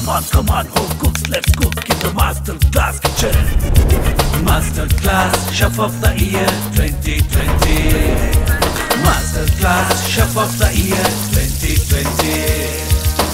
Come on, come on, home cooks, let's cook in the Master Class Kitchen. Master Class Chef of the Year 2020. Master Class Chef of the Year 2020.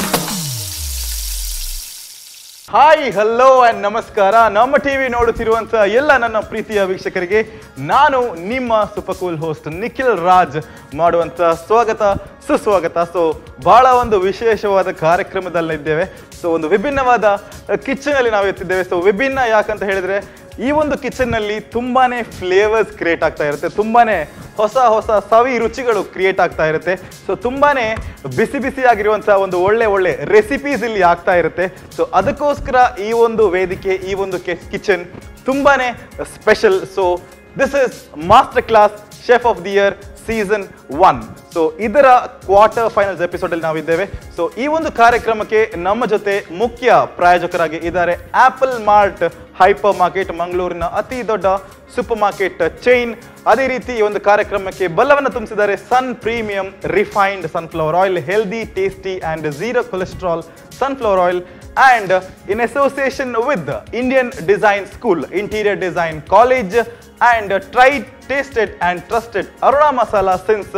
Hi hello and ನಮಸ್ಕಾರ ನಮ್ಮ TV ನೋಡುತ್ತಿರುವಂತ ಎಲ್ಲ ನನ್ನ ಪ್ರೀತಿಯ ವೀಕ್ಷಕರಿಗೆ ನಾನು ನಿಮ್ಮ ಸುಪಕೂಲ್ host Nikhil Raj ಮಾಡುವಂತ ಸ್ವಾಗತ ಸುಸ್ವಾಗತ ಸೊ ಬಹಳ ಒಂದು ವಿಶೇಷವಾದ ಕಾರ್ಯಕ್ರಮದಲ್ಲಿದ್ದೇವೆ ಸೊ ಒಂದು ವಿಭಿನ್ನವಾದ ಕಿಚನ್ ಅಲ್ಲಿ ನಾವು ಎತ್ತಿದ್ದೇವೆ ಸೊ ವಿಭಿನ್ನ ಯಾಕಂತ ಹೇಳಿದ್ರೆ ಈ ಒಂದು ಕಿಚನ್ ನಲ್ಲಿ ತುಂಬಾನೇ ಫ್ಲೇವರ್ಸ್ ಕ್ರಿಯೇಟ್ ಆಗ್ತಾ ಇರುತ್ತೆ ತುಂಬಾನೇ ಹೊಸ ಹೊಸ ಸವಿ ರುಚಿಗಳು ಕ್ರಿಯೇಟ್ ಆಗ್ತಾ ಇರುತ್ತೆ ಸೊ ತುಂಬಾನೇ ಬಿಸಿ ಬಿಸಿ ಆಗಿರುವಂತಹ ಒಂದು ಒಳ್ಳೆ ಒಳ್ಳೆ ರೆಸಿಪೀಸ್ ಇಲ್ಲಿ ಆಗ್ತಾ ಇರುತ್ತೆ ಸೊ ಅದಕ್ಕೋಸ್ಕರ ಈ ಒಂದು ವೇದಿಕೆ ಈ ಒಂದು ಕಿಚನ್ ತುಂಬಾನೇ special so this is master class chef of the year season one so ಇದರ ಕ್ವಾರ್ಟರ್ ಫೈನಲ್ಸ್ ಎಪಿಸೋಡ್ ಅಲ್ಲಿ ನಾವಿದ್ದೇವೆ ಸೊ ಈ ಒಂದು ಕಾರ್ಯಕ್ರಮಕ್ಕೆ ನಮ್ಮ ಜೊತೆ ಮುಖ್ಯ ಪ್ರಾಯೋಜಕರಾಗಿ ಇದ್ದಾರೆ ಆಪಲ್ ಮಾರ್ಟ್ ಹೈಪರ್ ಮಾರ್ಕೆಟ್ ಮಂಗಳೂರಿನ ಅತಿ ದೊಡ್ಡ ಸೂಪರ್ ಮಾರ್ಕೆಟ್ ಚೈನ್ ಅದೇ ರೀತಿ ಈ ಒಂದು ಕಾರ್ಯಕ್ರಮಕ್ಕೆ ಬಲವನ್ನು ತುಂಬಿಸಿದ್ದಾರೆ Sun premium refined sunflower oil healthy tasty and zero cholesterol sunflower oil and in association with the Indian Design School, Interior Design College, and tried, tasted and trusted Aruna Masala since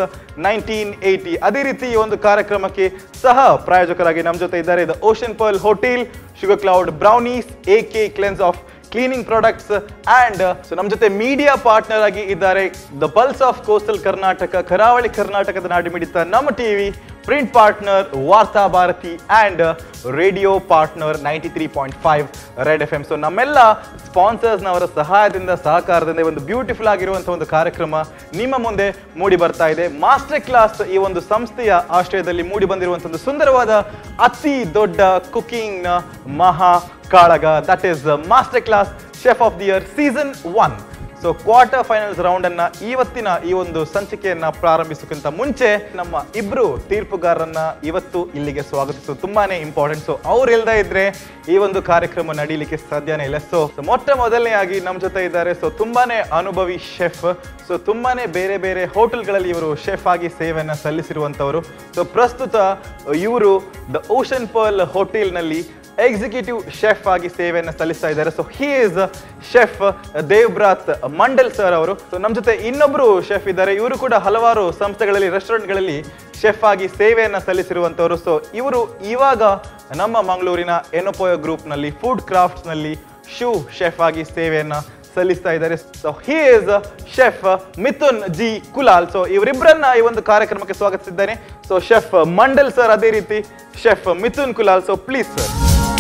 1980. ಅದೇ ರೀತಿ ಈ ಒಂದು ಕಾರ್ಯಕ್ರಮಕ್ಕೆ ಸಹ ಪ್ರಾಯೋಜಕರಾಗಿ ನಮ್ಮ ಜೊತೆ ಇದ್ದಾರೆ the Ocean Pearl hotel Sugar Cloud brownies A K Cleanse of cleaning products and so ನಮ್ಮ ಜೊತೆ ಮೀಡಿಯಾ ಪಾರ್ಟ್ನರ್ ಆಗಿ ಇದ್ದಾರೆ the pulse of coastal Karnataka ಕರಾವಳಿ ಕರ್ನಾಟಕದ ನಾಡಿ ಮಿಡಿತ ನಮ್ಮ TV print partner Vartha Bharathi and radio partner ninety three point five Red FM so ಸೊ ನಮ್ಮೆಲ್ಲ ಸ್ಪಾನ್ಸರ್ಸ್ನವರ ಸಹಾಯದಿಂದ ಸಹಕಾರದಿಂದ ಒಂದು ಬ್ಯೂಟಿಫುಲ್ ಆಗಿರುವಂಥ ಒಂದು ಕಾರ್ಯಕ್ರಮ ನಿಮ್ಮ ಮುಂದೆ ಮೂಡಿ ಬರ್ತಾ ಇದೆ ಮಾಸ್ಟರ್ ಕ್ಲಾಸ್ ಈ ಒಂದು ಸಂಸ್ಥೆಯ ಆಶ್ರಯದಲ್ಲಿ ಮೂಡಿ ಬಂದಿರುವಂಥ ಒಂದು ಸುಂದರವಾದ ಅತಿ ದೊಡ್ಡ ಕುಕಿಂಗ್ ಮಹಾ ಕಾಳಗ that is master class chef of the year season one so quarter finals round ಅನ್ನ ಇವತ್ತಿನ ಈ ಒಂದು ಸಂಚಿಕೆಯನ್ನ ಪ್ರಾರಂಭಿಸೋಕ್ಕಿಂತ ಮುಂಚೆ ನಮ್ಮ ಇಬ್ರು ತೀರ್ಪುಗಾರರನ್ನ ಇವತ್ತು ಇಲ್ಲಿಗೆ ಸ್ವಾಗತಿಸೋದು ತುಂಬಾನೇ ಇಂಪಾರ್ಟೆಂಟ್ ಸೊ ಅವ್ರು ಇಲ್ದೇ ಇದ್ರೆ ಈ ಒಂದು ಕಾರ್ಯಕ್ರಮ ನಡೀಲಿಕ್ಕೆ ಸಾಧ್ಯನೇ ಇಲ್ಲ ಸೊ ಮೊಟ್ಟ ಮೊದಲನೆಯಾಗಿ ನಮ್ಮ ಜೊತೆ ಇದ್ದಾರೆ ಸೊ ತುಂಬಾನೇ ಅನುಭವಿ ಶೆಫ್ ಸೊ ತುಂಬಾನೇ ಬೇರೆ ಬೇರೆ ಹೋಟೆಲ್ಗಳಲ್ಲಿ ಇವರು ಶೆಫ್ ಆಗಿ ಸೇವೆಯನ್ನ ಸಲ್ಲಿಸಿರುವಂತವರು ಸೊ ಪ್ರಸ್ತುತ ಇವರು ದ ಓಷನ್ ಪರ್ಲ್ ಹೋಟೆಲ್ನಲ್ಲಿ ಎಕ್ಸಿಕ್ಯೂಟಿವ್ ಶೆಫ್ ಆಗಿ ಸೇವೆಯನ್ನು ಸಲ್ಲಿಸ್ತಾ ಇದ್ದಾರೆ so he is chef Devbrat Mandal sir ಅವರು ಸೊ ನಮ್ಮ ಜೊತೆ ಇನ್ನೊಬ್ರು ಶೆಫ್ ಇದ್ದಾರೆ ಇವರು ಕೂಡ ಹಲವಾರು ಸಂಸ್ಥೆಗಳಲ್ಲಿ ರೆಸ್ಟೋರೆಂಟ್ಗಳಲ್ಲಿ ಶೆಫ್ ಆಗಿ ಸೇವೆಯನ್ನು ಸಲ್ಲಿಸಿರುವಂತವರು ಸೊ ಇವರು ಇವಾಗ ನಮ್ಮ ಮಂಗಳೂರಿನ ಎನೋಪೋಯೋ ಗ್ರೂಪ್ನಲ್ಲಿ ಫುಡ್ ಕ್ರಾಫ್ಟ್ಸ್ನಲ್ಲಿ ಶೂ ಶೆಫ್ ಆಗಿ ಸೇವೆಯನ್ನ ಸಲ್ಲಿಸ್ತಾ ಇದ್ದಾರೆ so he is chef Mithun G Kulal so ಇವರಿಬ್ಬರನ್ನ ಈ ಒಂದು ಕಾರ್ಯಕ್ರಮಕ್ಕೆ ಸ್ವಾಗತಿಸಿದ್ದೇನೆ ಸೊ ಶೆಫ್ ಮಂಡಲ್ ಸರ್ ಅದೇ ರೀತಿ chef Mithun Kulal so please sir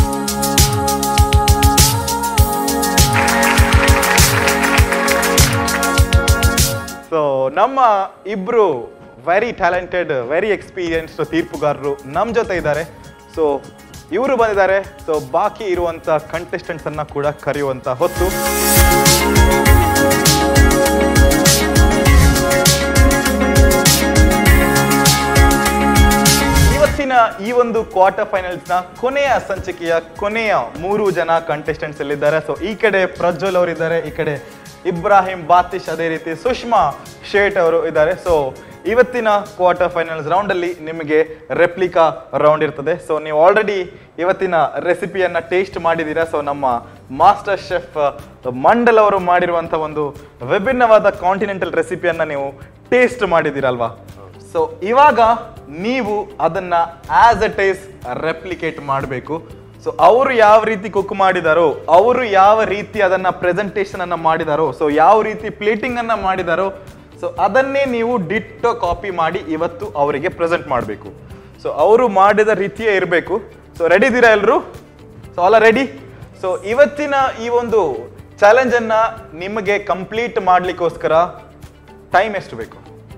so ನಮ್ಮ ಇಬ್ರು ವೆರಿ ಟ್ಯಾಲೆಂಟೆಡ್ ವೆರಿ ಎಕ್ಸ್ಪೀರಿಯನ್ಸ್ಡ್ ತೀರ್ಪುಗಾರರು ನಮ್ಮ ಜೊತೆ ಇದ್ದಾರೆ ಸೊ ಇವರು ಬಂದಿದ್ದಾರೆ ಸೊ ಬಾಕಿ ಇರುವಂತ ಕಂಟೆಸ್ಟೆಂಟ್ಸ್ ಅನ್ನ ಕೂಡ ಕರೆಯುವಂತ ಹೊತ್ತು ಇವತ್ತಿನ ಈ ಒಂದು ಕ್ವಾರ್ಟರ್ ಫೈನಲ್ಸ್ ನ ಕೊನೆಯ ಸಂಚಿಕೆಯ ಕೊನೆಯ ಮೂರು ಜನ ಕಂಟೆಸ್ಟೆಂಟ್ಸ್ ಇದ್ದಾರೆ ಸೊ ಈ ಕಡೆ ಪ್ರಜ್ವಲ್ ಅವರು ಇದ್ದಾರೆ ಈ ಕಡೆ ಇಬ್ರಾಹಿಂ ಬಾತಿಶ್ ಅದೇ ರೀತಿ ಸುಷ್ಮಾ ಶೇಟ್ ಅವರು ಇದ್ದಾರೆ ಸೊ ಇವತ್ತಿನ ಕ್ವಾರ್ಟರ್ ಫೈನಲ್ಸ್ ರೌಂಡ್ ಅಲ್ಲಿ ನಿಮಗೆ ರೆಪ್ಲಿಕಾ ರೌಂಡ್ ಇರ್ತದೆ ಸೊ ನೀವು ಆಲ್ರೆಡಿ ಇವತ್ತಿನ ರೆಸಿಪಿಯನ್ನ ಟೇಸ್ಟ್ ಮಾಡಿದ್ದೀರಾ ಸೊ ನಮ್ಮ ಮಾಸ್ಟರ್ ಶೆಫ್ ಮಂಡಲ್ ಅವರು ಮಾಡಿರುವಂತ ಒಂದು ವಿಭಿನ್ನವಾದ ಕಾಂಟಿನೆಂಟಲ್ ರೆಸಿಪಿಯನ್ನ ನೀವು ಟೇಸ್ಟ್ ಮಾಡಿದ್ದೀರಲ್ವಾ ಸೊ ಇವಾಗ ನೀವು ಅದನ್ನ ಆಸ್ ಅ ಟೇಸ್ ರೆಪ್ಲಿಕೇಟ್ ಮಾಡಬೇಕು ಸೊ ಅವರು ಯಾವ ರೀತಿ ಕುಕ್ ಮಾಡಿದಾರೋ ಅವರು ಯಾವ ರೀತಿ ಅದನ್ನ ಪ್ರೆಸೆಂಟೇಷನ್ ಅನ್ನ ಮಾಡಿದಾರೋ ಸೊ ಯಾವ ರೀತಿ ಪ್ಲೇಟಿಂಗ್ ಅನ್ನ ಮಾಡಿದಾರೋ ಸೊ ಅದನ್ನೇ ನೀವು ಡಿಟ್ಟೋ ಕಾಪಿ ಮಾಡಿ ಇವತ್ತು ಅವರಿಗೆ ಪ್ರೆಸೆಂಟ್ ಮಾಡಬೇಕು ಸೊ ಅವರು ಮಾಡಿದ ರೀತಿಯೇ ಇರಬೇಕು ಸೊ ರೆಡಿ ಇದ್ದೀರಾ ಎಲ್ಲರೂ ಸೊ ಆಲ್ ರೆಡಿ ಸೊ ಇವತ್ತಿನ ಈ ಒಂದು ಚಾಲೆಂಜ್ ಅನ್ನ ನಿಮಗೆ ಕಂಪ್ಲೀಟ್ ಮಾಡ್ಲಿಕ್ಕೋಸ್ಕರ ಟೈಮ್ ಎಷ್ಟು ಬೇಕು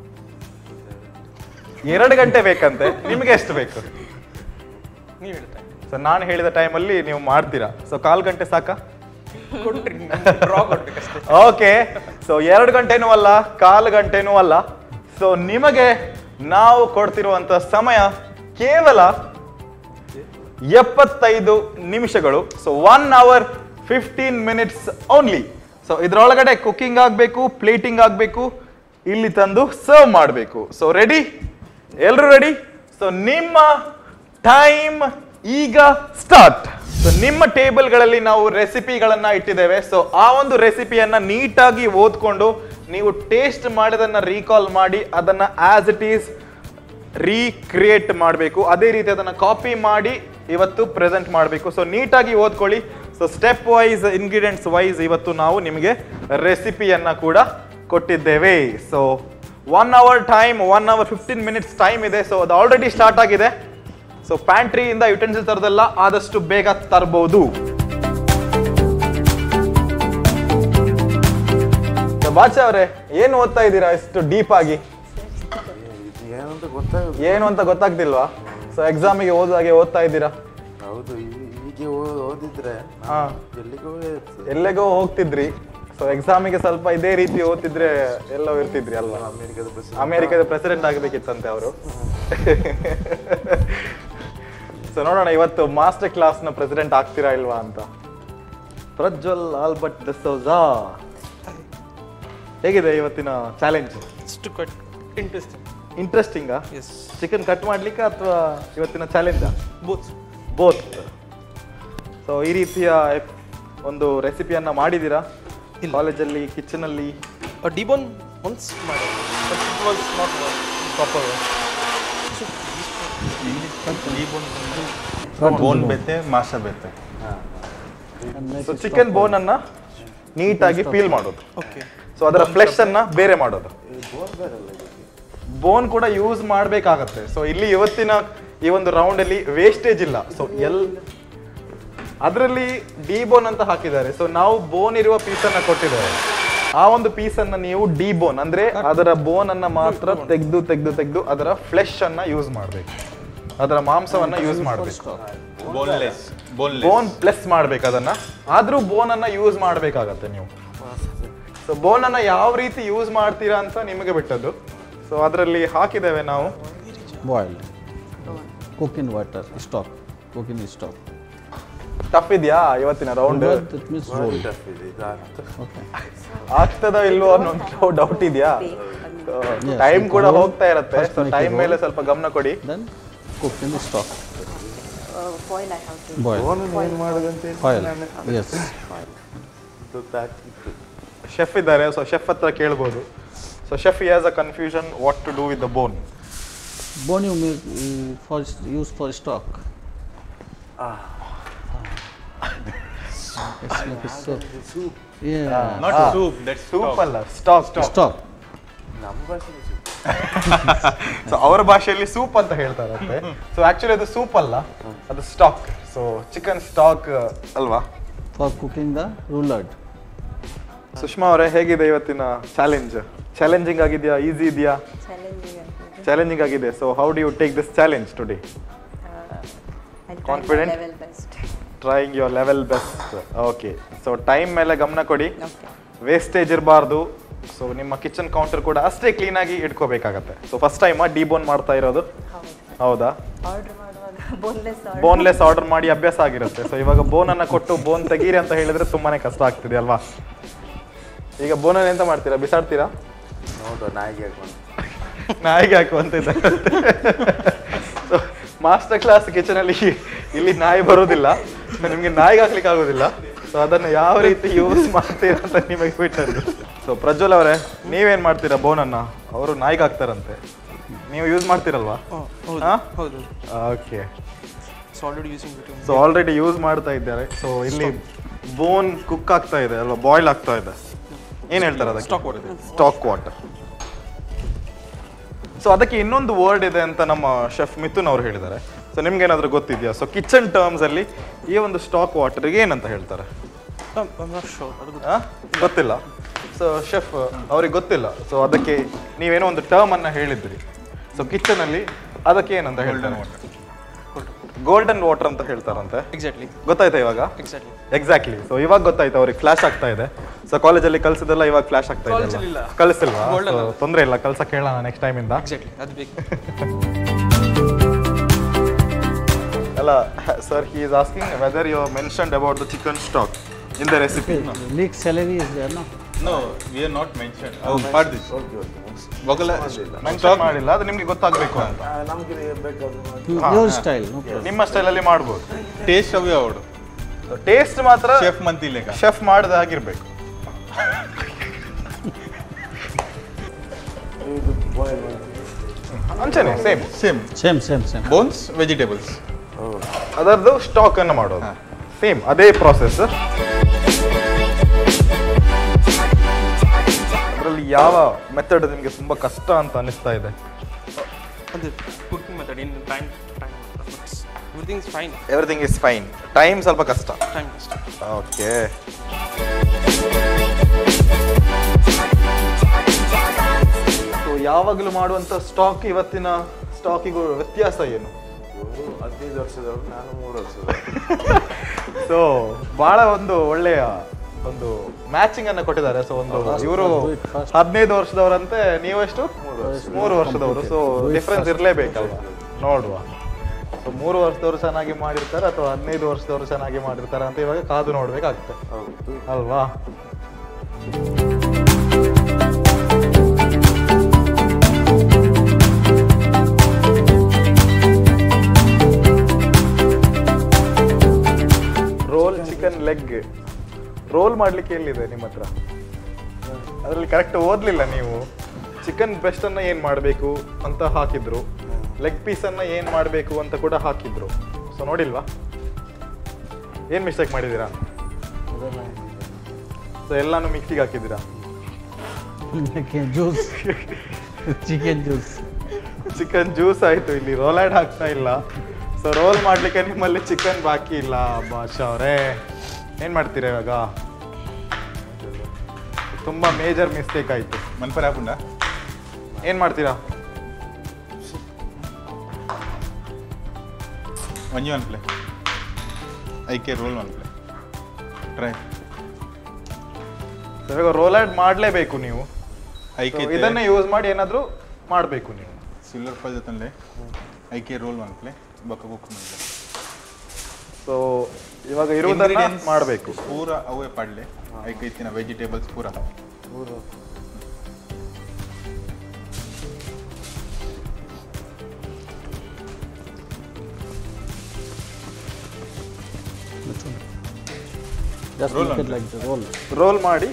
ಎರಡು ಗಂಟೆ ಬೇಕಂತೆ ನಿಮಗೆ ಎಷ್ಟು ಬೇಕು ನೀವು ಹೇಳ್ತಾ ಸೊ ನಾನು ಹೇಳಿದ ಟೈಮಲ್ಲಿ ನೀವು ಮಾಡ್ತೀರಾ ಸೊ ಕಾಲ್ ಗಂಟೆ ಸಾಕಾ ಕೊಟ್ರಿ ಡ್ರಾ ಕೊಡ್ಬೇಕಷ್ಟೇ ಓಕೆ ಸೊ ಎರಡು ಗಂಟೆನೂ ಅಲ್ಲ ಕಾಲು ಗಂಟೆನೂ ಅಲ್ಲ ಸೊ ನಿಮಗೆ ನಾವು ಕೊಡ್ತಿರುವಂತ ಸಮಯ ಕೇವಲ ಎಪ್ಪತ್ತೈದು ನಿಮಿಷಗಳು so one hour fifteen minutes only so ಇದ್ರೊಳಗಡೆ ಕುಕಿಂಗ್ ಆಗಬೇಕು ಪ್ಲೇಟಿಂಗ್ ಆಗಬೇಕು ಇಲ್ಲಿ ತಂದು ಸರ್ವ್ ಮಾಡಬೇಕು ಸೊ ರೆಡಿ ಎಲ್ರು ರೆಡಿ ಸೊ ನಿಮ್ಮ ಟೈಮ್ ಈಗ ಸ್ಟಾರ್ಟ್ ಸೊ ನಿಮ್ಮ ಟೇಬಲ್ಗಳಲ್ಲಿ ನಾವು ರೆಸಿಪಿಗಳನ್ನ ಇಟ್ಟಿದ್ದೇವೆ ಸೊ ಆ ಒಂದು ರೆಸಿಪಿಯನ್ನ ನೀಟಾಗಿ ಓದ್ಕೊಂಡು ನೀವು ಟೇಸ್ಟ್ ಮಾಡಿದನ್ನ ರೀಕಾಲ್ ಮಾಡಿ ಅದನ್ನ ಆಸ್ ಇಟ್ ಈಸ್ ರೀಕ್ರಿಯೇಟ್ ಮಾಡಬೇಕು ಅದೇ ರೀತಿ ಅದನ್ನ ಕಾಪಿ ಮಾಡಿ ಇವತ್ತು ಪ್ರೆಸೆಂಟ್ ಮಾಡಬೇಕು ಸೊ ನೀಟಾಗಿ ಓದ್ಕೊಳ್ಳಿ so step wise ingredients wise ಇವತ್ತು ನಾವು ನಿಮಗೆ ರೆಸಿಪಿಯನ್ನ ಕೂಡ ಕೊಟ್ಟಿದ್ದೇವೆ so one hour time one hour fifteen minutes time ಇದೆ ಸೊ ಅದು ಆಲ್ರೆಡಿ ಸ್ಟಾರ್ಟ್ ಆಗಿದೆ ಸೊ ಪ್ಯಾಂಟ್ರಿಯಿಂದ ಯುಟೆನ್ಸಿಲ್ ತರದೆಲ್ಲ ಆದಷ್ಟು ಬೇಗ ತರಬಹುದು ಬಾಚ ಅವರೇ ಏನು ಓದ್ತಾ ಇದ್ದೀರಾ ಇಷ್ಟು ಡೀಪ್ ಆಗಿ ಏನಂತ ಗೊತ್ತಾಗೋದು ಏನು ಅಂತ ಗೊತ್ತಾಗ್ತಿಲ್ವಾ ಸೊ ಎಕ್ಸಾಮಿಗೆ ಓದಾಗೆ ಓದ್ತಾ ಇದ್ದೀರಾ ಹೌದು ಈ- ಹೀಗೆ ಓ- ಓದಿದ್ರೆ ಹಾ ಎಲ್ಲಿಗೋ ಹೋಗ್ತದೆ. ಎಲ್ಲೆಗೋ ಹೋಗ್ತಿದ್ರಿ ಸೊ ಎಕ್ಸಾಮಿಗೆ ಸ್ವಲ್ಪ ಇದೇ ರೀತಿ ಓದ್ತಿದ್ರೆ ಎಲ್ಲೋ ಇರ್ತಿದ್ರಿ ಅಲ್ವಾ ಅಮೆರಿಕದ ಪ್ರೆಸಿಡೆಂಟ್ ಅಮೆರಿಕದ ಪ್ರೆಸಿಡೆಂಟ್ ಆಗಬೇಕಿತ್ತಂತೆ ಅವರು ಸೊ ನೋಡೋಣ ಇವತ್ತು ಮಾಸ್ಟರ್ ಕ್ಲಾಸ್ನ ಪ್ರೆಸಿಡೆಂಟ್ ಆಗ್ತೀರಾ ಇಲ್ವಾ ಅಂತ ಪ್ರಜ್ವಲ್ ಆಲ್ಬರ್ಟ್ ಡಿಸೋಜಾ ಹೇಗಿದೆ ಇವತ್ತಿನ ಚಾಲೆಂಜ್ ಇಷ್ಟು ಕಟ್ ಇಂಟ್ರೆಸ್ಟಿಂಗ್ ಇಂಟ್ರೆಸ್ಟಿಂಗಾ ಎಸ್ ಚಿಕನ್ ಕಟ್ ಮಾಡ್ಲಿಕ್ಕೆ ಅಥವಾ ಇವತ್ತಿನ ಚಾಲೆಂಜಾ ಬೋತ್ ಬೋತ್ ಸೊ ಈ ರೀತಿಯ ಒಂದು ರೆಸಿಪಿಯನ್ನ ಮಾಡಿದ್ದೀರಾ ಇಲ್ಲ. ಕಾಲೇಜಲ್ಲಿ ಕಿಚನಲ್ಲಿ ಡಿಬೋನ್ ಒನ್ಸ್ ಮಾಡಿ but it was not proper bone ಬೇತೆ ಮಾಂಸ ಬೇತೆ ಸೊ ಚಿಕನ್ ಬೋನ್ ಅನ್ನ ನೀಟಾಗಿ ಪೀಲ್ ಮಾಡೋದು ಓಕೆ ಸೊ ಅದರ ಫ್ಲೆಶ್ ಅನ್ನ ಬೇರೆ ಮಾಡೋದು ಈ ಬೋರ್ ಬೇರಲ್ಲ ಇದಕ್ಕೆ ಬೋನ್ ಕೂಡ ಯೂಸ್ ಮಾಡ್ಬೇಕಾಗತ್ತೆ ಸೊ ಇಲ್ಲಿ ಇವತ್ತಿನ ಈ ಒಂದು ರೌಂಡ್ ಅಲ್ಲಿ ವೇಸ್ಟೇಜ್ ಇಲ್ಲ ಸೊ ಎಲ್ ಅದರಲ್ಲಿ ಡಿ ಬೋನ್ ಅಂತ ಹಾಕಿದ್ದಾರೆ ಸೊ ನಾವು ಬೋನ್ ಇರುವ ಪೀಸ್ ಅನ್ನ ಕೊಟ್ಟಿದ್ದೇವೆ ಆ ಒಂದು ಪೀಸ್ ಅನ್ನ ನೀವು ಡಿ ಬೋನ್ ಅಂದ್ರೆ ಅದರ ಬೋನ್ ಅನ್ನ ಮಾತ್ರ ತೆಗೆದು ತೆಗೆದು ತೆಗೆದು ಅದರ ಫ್ಲೆಶ್ ಅನ್ನ ಯೂಸ್ ಮಾಡಬೇಕು ಅದರ ಮಾಂಸವನ್ನ ಯೂಸ್ ಮಾಡಬೇಕು ಬೋನ್ಲೆಸ್ ಬೋನ್ಲೆಸ್ ಬೋನ್ ಪ್ಲಸ್ ಮಾಡ್ಬೇಕು ಅದನ್ನ ಆದ್ರೂ ಬೋನ್ ಅನ್ನ ಯೂಸ್ ಮಾಡ್ಬೇಕಾಗತ್ತೆ ನೀವು ಸೊ ಬೋನ್ ಅನ್ನ ಯಾವ ರೀತಿ ಯೂಸ್ ಮಾಡ್ತೀರಾ ಅಂತ ನಿಮಗೆ ಬಿಟ್ಟದ್ದು ಸೊ ಅದರಲ್ಲಿ ಹಾಕಿದ್ದೇವೆ ನಾವು boiled. Cook in water, stock. Cook in stock. Tough ಇದೆಯಾ ಇವತ್ತಿನ round Roll, that means roll. Tough ಇದೆ ಇದು ಆಗ್ತದೆ. Okay. ಆಗ್ತದ ಇಲ್ವೋ ಅನ್ನೋ ಡೌಟ್ ಇದೆಯಾ Yes, ಟೈಮ್ you ಕೂಡ roll. ಹೋಗ್ತಾ ಇರತ್ತೆ First so make a time roll. ಮೇಲೆ ಸ್ವಲ್ಪ ಗಮನ ಕೊಡಿ Then cook in stock. foil I have to Boil. ಬೋನ್ ಏನ್ ಮಾಡೋದಂತ ಹೇಳಿ Foil. ನಾನು Yes. ಗೊತ್ತಾಗ್ತಿತ್ತು ಶೆಫ್ ಇದ್ದಾರೆ ಸೊ ಶೆಫ್ ಹತ್ರ ಕೇಳ್ಬೋದು so chef has a confusion what to do with the bone Bone you make uh, for use for stock. It's like a soup. Yeah. Not soup that's soup ಅಲ್ಲ stock Stock. ನಮ್ಮ ಭಾಷೆ so ಅವರ ಭಾಷೆಯಲ್ಲಿ soup ಅಂತ ಹೇಳ್ತಾರಂತೆ so actually ಅದು soup ಅಲ್ಲ ಅದು ಸ್ಟಾಕ್ ಸೊ ಚಿಕನ್ ಸ್ಟಾಕ್ ಅಲ್ವಾ For cooking the roulade. Sushma ಅವರೇ ಹೇಗಿದೆ ಇವತ್ತಿನ ಚಾಲೆಂಜ್ ಚಾಲೆಂಜಿಂಗ್ ಆಗಿದೆಯಾ ಈಸಿ ಇದೆಯಾ challenging and ಚಾಲೆಂಜಿಂಗ್ ಆಗಿದೆ so how do you take this challenge today I'll try Confident? my level best. Trying your level best okay so time ಮೇಲೆ ಗಮನ ಕೊಡಿ Okay. Wastage ಇರಬಾರ್ದು ಸೊ ನಿಮ್ಮ ಕಿಚನ್ ಕೌಂಟರ್ ಕೂಡ ಅಷ್ಟೇ ಕ್ಲೀನಾಗಿ ಇಟ್ಕೋಬೇಕಾಗತ್ತೆ ಸೊ ಫಸ್ಟ್ ಟೈಮ್ ಡಿಬೋನ್ ಮಾಡ್ತಾ ಇರೋದು ಹೌದು ಹೌದಾ ಆರ್ಡರ್ ಮಾಡುವಾಗ ಬೋನ್ಲೆಸ್ ಆರ್ಡರ್ ಬೋನ್ಲೆಸ್ ಆರ್ಡರ್ ಮಾಡಿ ಅಭ್ಯಾಸ ಆಗಿರುತ್ತೆ ಸೊ ಇವಾಗ ಬೋನ್ ಅನ್ನ ಕೊಟ್ಟು ಬೋನ್ ತೆಗೀರಿ ಅಂತ ಹೇಳಿದ್ರೆ ತುಂಬಾನೇ ಕಷ್ಟ ಆಗ್ತಿದೆ ಅಲ್ವಾ ಈಗ ಬೋನನ್ನು ಎಂತ ಮಾಡ್ತೀರಾ ಬಿಸಾಡ್ತೀರಾ ನೋಡುವ ನಾಯಿಗೆ ಹಾಕೊಂಡು ನಾಯಿಗೆ ಹಾಕುವಂತಿದ್ದ ಮಾಸ್ಟರ್ ಕ್ಲಾಸ್ ಕಿಚನ್ ಅಲ್ಲಿ ಇಲ್ಲಿ ನಾಯಿ ಬರೋದಿಲ್ಲ ನಿಮ್ಗೆ ನಾಯಿಗೆ ಹಾಕ್ಲಿಕ್ಕೆ ಆಗೋದಿಲ್ಲ ಸೊ ಅದನ್ನ ಯಾವ ರೀತಿ ಯೂಸ್ ಮಾಡ್ತೀರಾ ಅಂತ ನಿಮಗೆ ಬಿಟ್ಟದ್ದು ಸೊ ಪ್ರಜ್ವಲ್ ಅವರೇ ನೀವೇನ್ ಮಾಡ್ತೀರಾ ಬೋನನ್ನ ಅವರು ನಾಯಿಗೆ ಹಾಕ್ತಾರಂತೆ ನೀವು ಯೂಸ್ ಮಾಡ್ತೀರಲ್ವಾ ಹೌದು ಹಾ? ಹೌದು ಓಕೆ ಇಟ್ಸ್ ಆಲ್ರೆಡಿ ಯೂಸಿಂಗ್ ಬಿಟ್ಟು ಸೊ ಆಲ್ರೆಡಿ ಯೂಸ್ ಮಾಡ್ತಾ ಇದ್ದಾರೆ ಸೊ ಇಲ್ಲಿ ಬೋನ್ ಕುಕ್ ಆಗ್ತಾ ಇದೆ ಅಲ್ವಾ ಬಾಯ್ಲ್ ಆಗ್ತಾ ಇದೆ ಏನ್ ಹೇಳ್ತಾರೆ ಅದಕ್ಕೆ stock water stock water so ಅದಕ್ಕೆ ಇನ್ನೊಂದು ವರ್ಡ್ ಇದೆ ಅಂತ ನಮ್ಮ ಶೆಫ್ ಮಿಥುನ್ ಅವರು ಹೇಳಿದ್ದಾರೆ ಸೊ ನಿಮ್ಗೆ ಏನಾದ್ರು ಗೊತ್ತಿದೆಯಾ ಸೊ ಕಿಚನ್ ಟರ್ಮ್ಸ್ ಅಲ್ಲಿ ಈ ಒಂದು ಸ್ಟಾಕ್ ವಾಟರ್ಗೆ ಏನಂತ ಹೇಳ್ತಾರೆ ನಾಟ್ ಶೋರ್ ಅದು ಗೊತ್ತು. ಆ? ಗೊತ್ತಿಲ್ಲ ಸೊ ಶೆಫ್ ಅವ್ರಿಗೆ ಗೊತ್ತಿಲ್ಲ ಸೊ ಅದಕ್ಕೆ ನೀವೇನೋ ಒಂದು ಟರ್ಮ್ ಅನ್ನ ಹೇಳಿದ್ರಿ ಸೊ ಕಿಚನ್ ಅಲ್ಲಿ ಅದಕ್ಕೆ ಏನಂತ ಹೇಳ್ತಾರೆ ಗೋಲ್ಡನ್ ವಾಟರ್ ಅಂತ ಹೇಳ್ತಾರಂತೆ ಎಕ್ಸಾಕ್ಟ್ಲಿ ಗೊತ್ತಾಯ್ತಾ ಇವಾಗ ಎಕ್ಸಾಕ್ಟ್ಲಿ ಎಕ್ಸಾಕ್ಟ್ಲಿ ಸೊ ಇವಾಗ ಗೊತ್ತಾಯ್ತು ಅವ್ರಿಗೆ ಫ್ಲಾಶ್ ಆಗ್ತಾ ಇದೆ ಸೊ ಕಾಲೇಜಲ್ಲಿ ಕಲ್ಸಿದೆಲ್ಲ ಇವಾಗ ಫ್ಲಾಶ್ ಆಗ್ತಾ College ಅಲ್ಲಿ ಇದೆ ಇಲ್ಲ. ಕಲಿಸಿಲ್ವಾ Golden ಅಲ್ಲ. ತೊಂದರೆ ಇಲ್ಲ ಕಲ್ಸಕ್ ಹೇಳೋಣ ನೆಕ್ಸ್ಟ್ ಟೈಮ್ ಇಂದ ಎಕ್ಸಾಕ್ಟ್ಲಿ ಅದು ಬೇಕು ಅಲ್ಲ sir he is asking whether you mentioned about the chicken stock in the recipe Leek celery is there, no? No, we are not mentioned. Oh, part this. Okay okay Bogala mention ಮಾಡಿಲ್ಲ ಅದು ನಿಮ್ಗೆ ಗೊತ್ತಾಗ್ಬೇಕು ಅಂತ ನಮಗೆ ಬೇಕಾದ್ರೆ your style, no problem. ನಿಮ್ಮ ಸ್ಟೈಲಲ್ಲಿ ಮಾಡ್ಬೋದು taste ಅವಿ ಅವಡು ಟೇಸ್ಟ್ ಮಾತ್ರ ಶೆಫ್ ಮಂತಿಲೇಕ ಶೆಫ್ ಮಾಡಿದ ಹಾಗಿರ್ಬೇಕು ಇದು ಬಾಯ್ಲ್ ಮಾಡ್ತೀವಿ ಅಂಚನೆ same same Same, same, same. Bones vegetables ಹೌದು ಅದರದ್ದು ಸ್ಟಾಕ್ ಅನ್ನು ಮಾಡೋದು ಹಾ. ಸೇಮ್ ಅದೇ ಪ್ರಾಸೆಸ್ ಅದರಲ್ಲಿ ಯಾವ ಮೆಥಡ್ ನಿಮಗೆ ತುಂಬಾ ಕಷ್ಟ ಅಂತ ಅನಿಸ್ತಾ ಇದೆ And the cooking method in time, time. It's, everything is fine. Everything is fine time ಸ್ವಲ್ಪ ಕಷ್ಟ Time is ಓಕೆ ಸೊ ಯಾವಾಗಲೂ ಮಾಡುವಂತ ಸ್ಟಾಕ್ ಇವತ್ತಿನ ಸ್ಟಾಕಿಗೂ ವ್ಯತ್ಯಾಸ ಏನು ಇವರು ಹದಿನೈದು ವರ್ಷದವರು ನಾನು ಮೂರು ವರ್ಷದವರು ಸೊ ಬಹಳ ಒಂದು ಒಳ್ಳೆಯ ಒಂದು ಮ್ಯಾಚಿಂಗ್ ಅನ್ನ ಕೊಟ್ಟಿದ್ದಾರೆ ಸೊ ಒಂದು Fast, ಇವರು do it fast. ಹದಿನೈದು ವರ್ಷದವರಂತೆ ನೀವೆಷ್ಟು ಮೂರು ವರ್ಷದವರು so Do it difference fast. ಇರಲೇಬೇಕಲ್ವಾ ನೋಡುವ ಸೊ ಮೂರು ವರ್ಷದವರು ಚೆನ್ನಾಗಿ ಮಾಡಿರ್ತಾರೆ ಅಥವಾ ಹದಿನೈದು ವರ್ಷದವರು ಚೆನ್ನಾಗಿ ಮಾಡಿರ್ತಾರೆ ಅಂತ ಇವಾಗ ಕಾದು ನೋಡ್ಬೇಕಾಗ್ತದೆ ಹೌದು ಅಲ್ವಾ ರೋಲ್ ಚಿಕನ್ ಲೆಗ್ ರೋಲ್ ಮಾಡ್ಲಿಕ್ಕೆ ಎಲ್ಲಿದೆ ನಿಮ್ಮ ಹತ್ರ ಅದರಲ್ಲಿ ಕರೆಕ್ಟ್ ಓದ್ಲಿಲ್ಲ ನೀವು ಚಿಕನ್ ಬ್ರೆಸ್ಟ್ ಅನ್ನ ಏನ್ ಮಾಡಬೇಕು ಅಂತ ಹಾಕಿದ್ರು ಲೆಗ್ ಪೀಸ್ ಅನ್ನ ಏನ್ ಮಾಡಬೇಕು ಅಂತ ಕೂಡ ಹಾಕಿದ್ರು ಸೊ ನೋಡಿಲ್ವಾ ಏನ್ ಮಿಸ್ಟೇಕ್ ಮಾಡಿದೀರಾ ಸೊ ಎಲ್ಲಾನು ಮಿಕ್ಸಿಗೆ ಹಾಕಿದ್ದೀರಾ Chicken juice. Chicken juice. Chicken juice ಆಯ್ತು ಇಲ್ಲಿ ರೋಲ್ಯಾಡ್ ಹಾಕ್ತಾ ಇಲ್ಲ ಸೊ ರೋಲ್ ಮಾಡ್ಲಿಕ್ಕೆ ನಿಮ್ಮಲ್ಲಿ ಚಿಕನ್ ಬಾಕಿ ಇಲ್ಲ ಬಾಷಾ ಅವರೇ ಏನ್ ಮಾಡ್ತೀರಾ ಇವಾಗ ತುಂಬಾ ಮೇಜರ್ ಮಿಸ್ಟೇಕ್ ಆಯ್ತು ಮನ್ಪರ್ ಹಾಪುಂಡ ಏನ್ ಮಾಡ್ತೀರಾ ಒಂಜಿ ಒನ್ ಪ್ಲೇ ಐಕೆ ರೋಲ್ ಒನ್ ಪ್ಲೇ ಟ್ರೈ So, ಇವಾಗ ರೋಲ್ಯಾಡ್ ಮಾಡ್ಲೇಬೇಕು ನೀವು ಐಕೆ So, ಇದನ್ನೇ ಯೂಸ್ ಮಾಡಿ ಏನಾದ್ರೂ ಮಾಡ್ಬೇಕು ನೀವು ಸಿಲ್ವರ್ ಫಾಲ್ ಜೊತೆ ಐಕೆ ರೋಲ್ ಒನ್ ಪ್ಲೇ ಬೊಕ್ಕ ಕುಕ್ ಮಾಡಿದೆ ಸೊ ಇವಾಗ ಇರುವುದನ್ನ ಮಾಡಬೇಕು ಪೂರ ಅವೇ ಪಾಡ್ಲೆ ಐಕೆ ಇತ್ತಿನ ವೆಜಿಟೇಬಲ್ಸ್ ಪೂರ ಮೂರು Which one? Just Roll make on it like the roll. Roll ಮಾಡಿ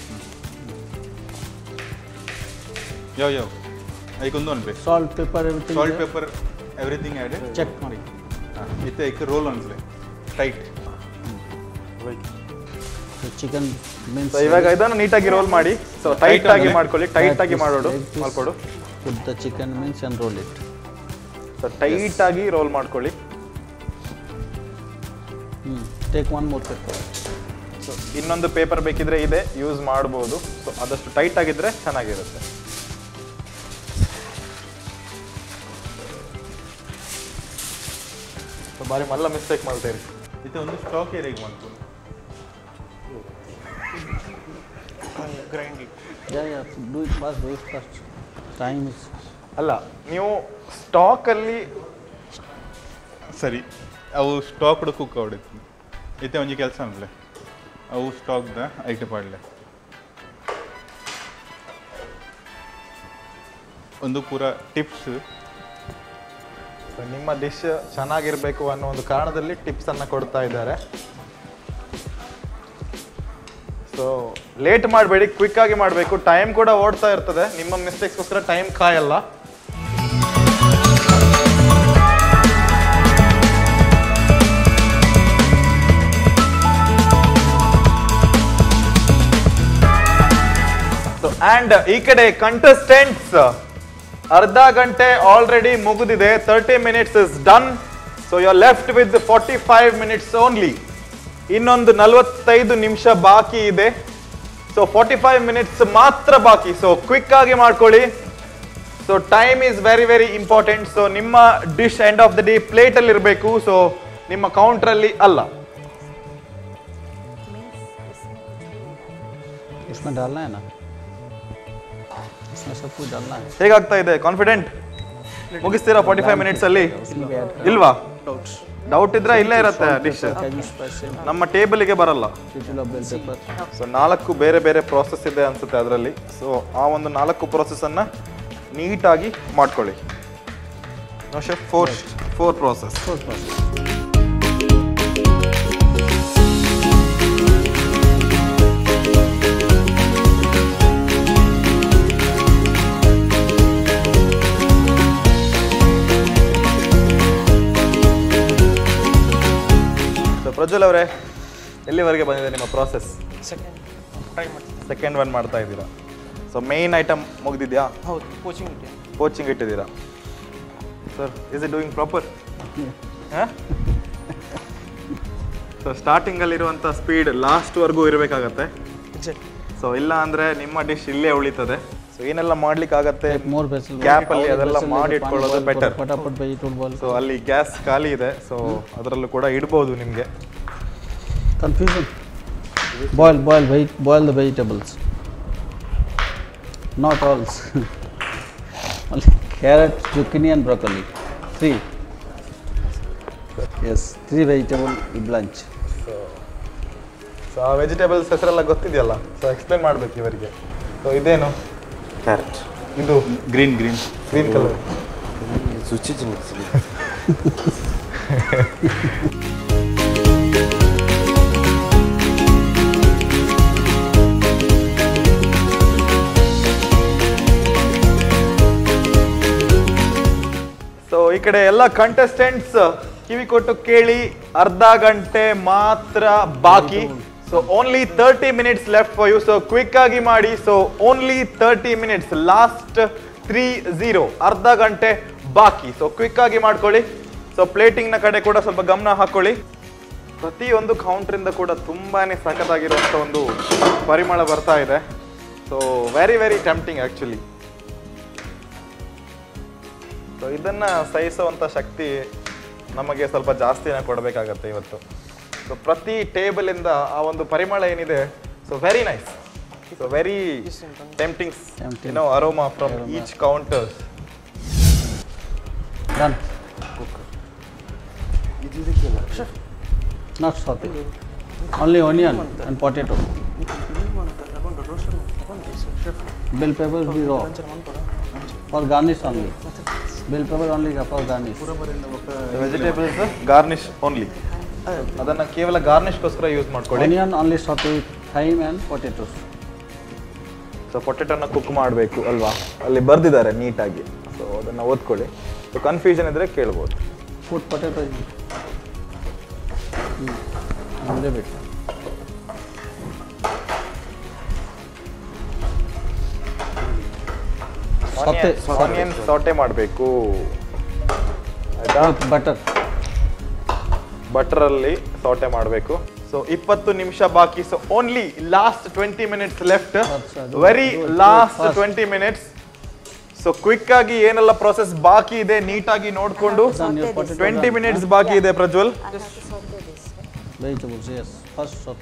ಯಾವ ಯಾವ ಐಕೊಂದು ಒನ್ ಪ್ಲೇ Salt, pepper, everything. Salt there. Pepper everything add Check ಮಾಡಿ. ಇತ್ತೆ ಐಕೆ ರೋಲ್ ಒನ್ ಪ್ಲೇ tight The chicken means. So, ಇವಾಗ ಇದನ್ನು ನೀಟಾಗಿ ರೋಲ್ ಮಾಡಿ ಸೊ ಟೈಟ್ ಆಗಿ ಅಂದ್ರೆ? ಮಾಡ್ಕೊಳ್ಳಿ ಟೈಟ್ ಆಗಿ Like this, ಮಾಡೋಡು like this. ಮಾಡ್ಕೊಡು Put the chicken means and roll it. So tight ಆಗಿ ರೋಲ್ ಮಾಡ್ಕೊಳ್ಳಿ Hmm. Take one more pepper. So ಇನ್ನೊಂದು ಪೇಪರ್ ಬೇಕಿದ್ರೆ ಇದೆ ಯೂಸ್ ಮಾಡ್ಬೋದು ಸೊ ಆದಷ್ಟು ಟೈಟ್ ಆಗಿದ್ರೆ ಚೆನ್ನಾಗಿರುತ್ತೆ ಸೊ ಬಾರಿ ಮಲ್ಲ ಮಿಸ್ಟೇಕ್ ಮಾಡ್ತೀರಿ ಇತ್ತೆ ಒಂದು ಸ್ಟಾಕ್ ಏರಿಯಾಗಿ ಮಾಡ್ಕೊಂಡು grind it. Yeah, yeah. Do it fast. Do it fast. Time is. ಅಲ್ಲ ನೀವು ಸ್ಟಾಕಲ್ಲಿ ಸರಿ ಅವು ಸ್ಟಾಕ್ ಕುಕ್ ಅವಡಿತ್ತು ಇತ್ತೆ ಒಂಜಿ ಕೆಲಸ ಅನ್ಲೆ ಅವು ಸ್ಟಾಕ್ದ ಐಟೆ ಪಾಡ್ಲೆ ಒಂದು ಪೂರ ಟಿಪ್ಸ್ ನಿಮ್ಮ ಡಿಶ್ ಚೆನ್ನಾಗಿರ್ಬೇಕು ಅನ್ನೋ ಒಂದು ಕಾರಣದಲ್ಲಿ ಟಿಪ್ಸ್ ಅನ್ನ ಕೊಡ್ತಾ ಇದ್ದಾರೆ ಸೊ ಲೇಟ್ ಮಾಡಬೇಡಿ ಕ್ವಿಕ್ ಆಗಿ ಮಾಡಬೇಕು ಟೈಮ್ ಕೂಡ ಓಡ್ತಾ ಇರ್ತದೆ ನಿಮ್ಮ ಮಿಸ್ಟೇಕ್ಸ್ಗೋಸ್ಕರ ಟೈಮ್ ಕಾಯಲ್ಲ ಅಂಡ್ ಈ ಕಡೆ ಕಂಟೆಸ್ಟೆಂಟ್ಸ್ ಅರ್ಧ ಗಂಟೆ ಆಲ್ರೆಡಿ ಮುಗಿದಿದೆ thirty minutes is done so you left with forty five minutes only ಇನ್ನೊಂದು ನಲವತ್ತೈದು ನಿಮಿಷ ಬಾಕಿ ಇದೆ ಸೊ ಫಾರ್ಟಿ ಫೈವ್ ಮಿನಿಟ್ಸ್ ಮಾತ್ರ ಬಾಕಿ ಸೊ ಕ್ವಿಕ್ ಆಗಿ ಮಾಡ್ಕೊಳ್ಳಿ so time is very very important so ನಿಮ್ಮ dish end of the day plate ಅಲ್ಲಿ ಇರಬೇಕು ಸೊ ನಿಮ್ಮ ಕೌಂಟರ್ ಅಲ್ಲಿ ಅಲ್ಲ इसमें डालना है ना इसमें सब कुछ डालना है ಹೇಗಾಗ್ತಾ ಇದೆ ಕಾನ್ಫಿಡೆಂಟ್ ಮುಗಿಸ್ತೀರಾ ಫಾರ್ಟಿ ಫೈವ್ ಮಿನಿಟ್ಸ್ ಅಲ್ಲಿ इसमें भी add ಇಲ್ವಾ doubt. ಡೌಟ್ ಇದ್ರೆ ಇಲ್ಲೇ ಇರುತ್ತೆ ಡಿಶ್ Cashew spice, ನಮ್ಮ ಟೇಬಲಿಗೆ ಬರಲ್ಲ little of bell pepper. So ನಾಲ್ಕು ಬೇರೆ ಬೇರೆ ಪ್ರಾಸೆಸ್ ಇದೆ ಅನ್ಸುತ್ತೆ ಅದರಲ್ಲಿ ಸೊ ಆ ಒಂದು ನಾಲ್ಕು ಪ್ರಾಸೆಸನ್ನು ನೀಟಾಗಿ ಮಾಡ್ಕೊಳ್ಳಿ no chef four four process Four process. So Prajwal ಅವರೇ ಎಲ್ಲಿವರೆಗೆ ಬಂದಿದೆ ನಿಮ್ಮ ಪ್ರಾಸೆಸ್ Second. Try ಮಾಡ್ತೀನಿ. ಸೆಕೆಂಡ್ ಒನ್ ಮಾಡ್ತಾ ಇದ್ದೀರಾ ಸೊ ಮೇನ್ ಐಟಮ್ ಮುಗ್ದಿದ್ಯಾ ಹೌದು ಕೋಚಿಂಗ್ ಇದೆ ಕೋಚಿಂಗ್ ಇಟ್ಟಿದ್ದೀರಾ sir is it doing proper so ಸ್ಟಾರ್ಟಿಂಗಲ್ಲಿರುವಂಥ ಸ್ಪೀಡ್ ಲಾಸ್ಟ್ವರೆಗೂ ಇರಬೇಕಾಗತ್ತೆ ಎಕ್ಸಾಕ್ಟ್ಲಿ ಸೊ ಇಲ್ಲ ಅಂದರೆ ನಿಮ್ಮ ಡಿಶ್ ಇಲ್ಲೇ ಉಳಿತದೆ ಸೊ ಏನೆಲ್ಲ ಮಾಡ್ಲಿಕ್ಕೆ ಆಗತ್ತೆ Take more vessel. ಗ್ಯಾಪ್ ಅಲ್ಲಿ All ಅದೆಲ್ಲ vessel ಮಾಡಿ ಇದೆ, ಇಟ್ಕೊಳ್ಳೋದು pan boil, ಬೆಟರ್ ಪಟಾಪಟ್ vegetable boil. ಸೊ ಅಲ್ಲಿ ಗ್ಯಾಸ್ ಖಾಲಿ ಇದೆ ಸೊ ಅದರಲ್ಲೂ ಕೂಡ ಇಡ್ಬೋದು ನಿಮಗೆ Confusion. Boil, boil, wait, boil the vegetables. Not all. Only carrot, zucchini and broccoli. Three. Yes, three vegetable blanch. So ಆ ವೆಜಿಟೇಬಲ್ಸ್ ಹೆಸರೆಲ್ಲ ಗೊತ್ತಿದೆಯಲ್ಲ ಸೊ ಎಕ್ಸ್ಪ್ಲೇನ್ ಮಾಡ್ಬೇಕು ಇವರಿಗೆ ಸೊ ಇದೇನು ಕ್ಯಾರೆಟ್ ಇದು ಗ್ರೀನ್ ಗ್ರೀನ್ ಗ್ರೀನ್ ಕಲರ್ ಶುಚಿ ಮಿಕ್ಸಿಗೆ ಸೊ ಈ ಕಡೆ ಎಲ್ಲ ಕಂಟೆಸ್ಟೆಂಟ್ಸ್ ಕಿವಿ ಕೊಟ್ಟು ಕೇಳಿ ಅರ್ಧ ಗಂಟೆ ಮಾತ್ರ ಬಾಕಿ so only thirty minutes left for you so quick ಆಗಿ ಮಾಡಿ so only thirty minutes last three zero ಅರ್ಧ ಗಂಟೆ ಬಾಕಿ ಸೊ ಕ್ವಿಕ್ ಆಗಿ ಮಾಡ್ಕೊಳ್ಳಿ ಸೊ ಪ್ಲೇಟಿಂಗ್ ನ ಕಡೆ ಕೂಡ ಸ್ವಲ್ಪ ಗಮನ ಹಾಕೊಳ್ಳಿ ಪ್ರತಿಯೊಂದು ಕೌಂಟ್ರಿಂದ ಕೂಡ ತುಂಬಾನೇ ಸಖತ್ತಾಗಿರುವಂಥ ಒಂದು ಪರಿಮಳ ಬರ್ತಾ ಇದೆ so very very tempting actually so ಇದನ್ನ ಸಹಿಸುವಂಥ ಶಕ್ತಿ ನಮಗೆ ಸ್ವಲ್ಪ ಜಾಸ್ತಿನೇ ಕೊಡಬೇಕಾಗತ್ತೆ ಇವತ್ತು ಸೊ ಪ್ರತಿ ಟೇಬಲಿಂದ ಆ ಒಂದು ಪರಿಮಳ ಏನಿದೆ so very nice so very temptings Tempting. No aroma from each counters Done. Not saute. Only onion and potato. Bell pepper will be raw. For garnish only. Bell pepper only for garnish. Vegetables garnish only ಅದನ್ನ ಕೇವಲ ಗಾರ್ನಿಷ್ಗೋಸ್ಕರ use ಮಾಡ್ಕೊಳ್ಳಿ Onion only saute with thyme and potatoes. So ಪೊಟೆಟೋನ cook ಮಾಡಬೇಕು ಅಲ್ವಾ ಅಲ್ಲಿ ಬರ್ದಿದ್ದಾರೆ ನೀಟಾಗಿ ಸೊ ಅದನ್ನ ಓದ್ಕೊಳ್ಳಿ ಸೊ ಕನ್ಫ್ಯೂಷನ್ ಇದ್ರೆ ಕೇಳ್ಬೋದು Put potato in. Hmm. And leave it. Saute, saute. Onion saute ಮಾಡಬೇಕು ಆಯ್ತಾ With butter. ಬಟರ್ ಅಲ್ಲಿ ಸಾಟೆ ಮಾಡಬೇಕು ಸೊ ಇಪ್ಪತ್ತು ನಿಮಿಷ ಬಾಕಿ so only last twenty minutes left ಅದು- very do it, do it last fast. Twenty minutes so quick ಆಗಿ ಏನೆಲ್ಲ ಪ್ರೊಸೆಸ್ ಬಾಕಿ ಇದೆ ನೀಟಾಗಿ ನೋಡ್ಕೊಂಡು Done your potato. Twenty done. Minutes ಬಾಕಿ ಇದೆ Prajwal I have to saute this. right? Vegetables, yes. First saute.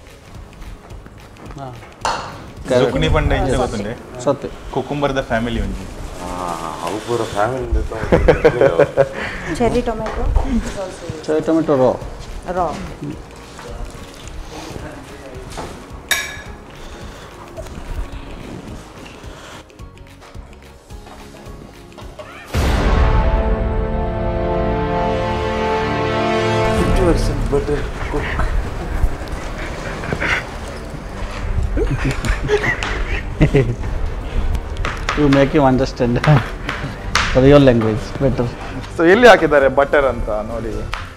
Ah. ಜುಕ್ನಿ ಪಂಡ ಇಂಚ ಗೊತ್ತುಂಡೆ Saute. ಕುಕುಂಬರ್ದ ಫ್ಯಾಮಿಲಿ ಒಂಜಿ ಅವು ಪೂರ family Cherry tomato is also used. Cherry tomato raw. raw. Fifty percent butter cook You make him understand for your language better. So ಎಲ್ಲಿ ಹಾಕಿದ್ದಾರೆ butter ಅಂತ ನೋಡಿ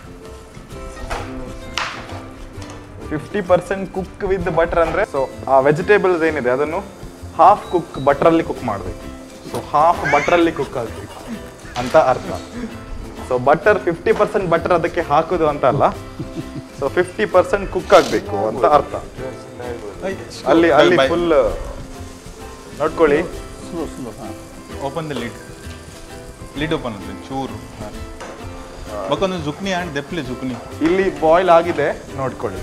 fifty percent cook with butter ಅಂದ್ರೆ so ಆ vegetables ಏನಿದೆ ಅದನ್ನು half cook ಬಟರಲ್ಲಿ cook ಮಾಡಬೇಕು ಸೊ ಹಾಫ್ ಬಟರಲ್ಲಿ ಕುಕ್ ಆಗಬೇಕು ಅಂತ ಅರ್ಥ so butter fifty percent butter ಅದಕ್ಕೆ ಹಾಕುದು ಅಂತ ಅಲ್ಲ ಸೊ ಫಿಫ್ಟಿ ಪರ್ಸೆಂಟ್ ಕುಕ್ ಆಗಬೇಕು ಅಂತ ಅರ್ಥ ಅಲ್ಲಿ ಅಲ್ಲಿ ಫುಲ್ ನೋಡ್ಕೊಳ್ಳಿ Slow, slow. Ah. Open the lid lid open ಅಂದ್ರೆ ಚೂರು ಬಕ್ಕೊಂದು ಜುಕ್ನಿ ಆ್ಯಂಡ್ ದೆಪ್ಲೆ ಜುಕ್ನಿ ಇಲ್ಲಿ ಬಾಯ್ಲ್ ಆಗಿದೆ ನೋಡ್ಕೊಳ್ಳಿ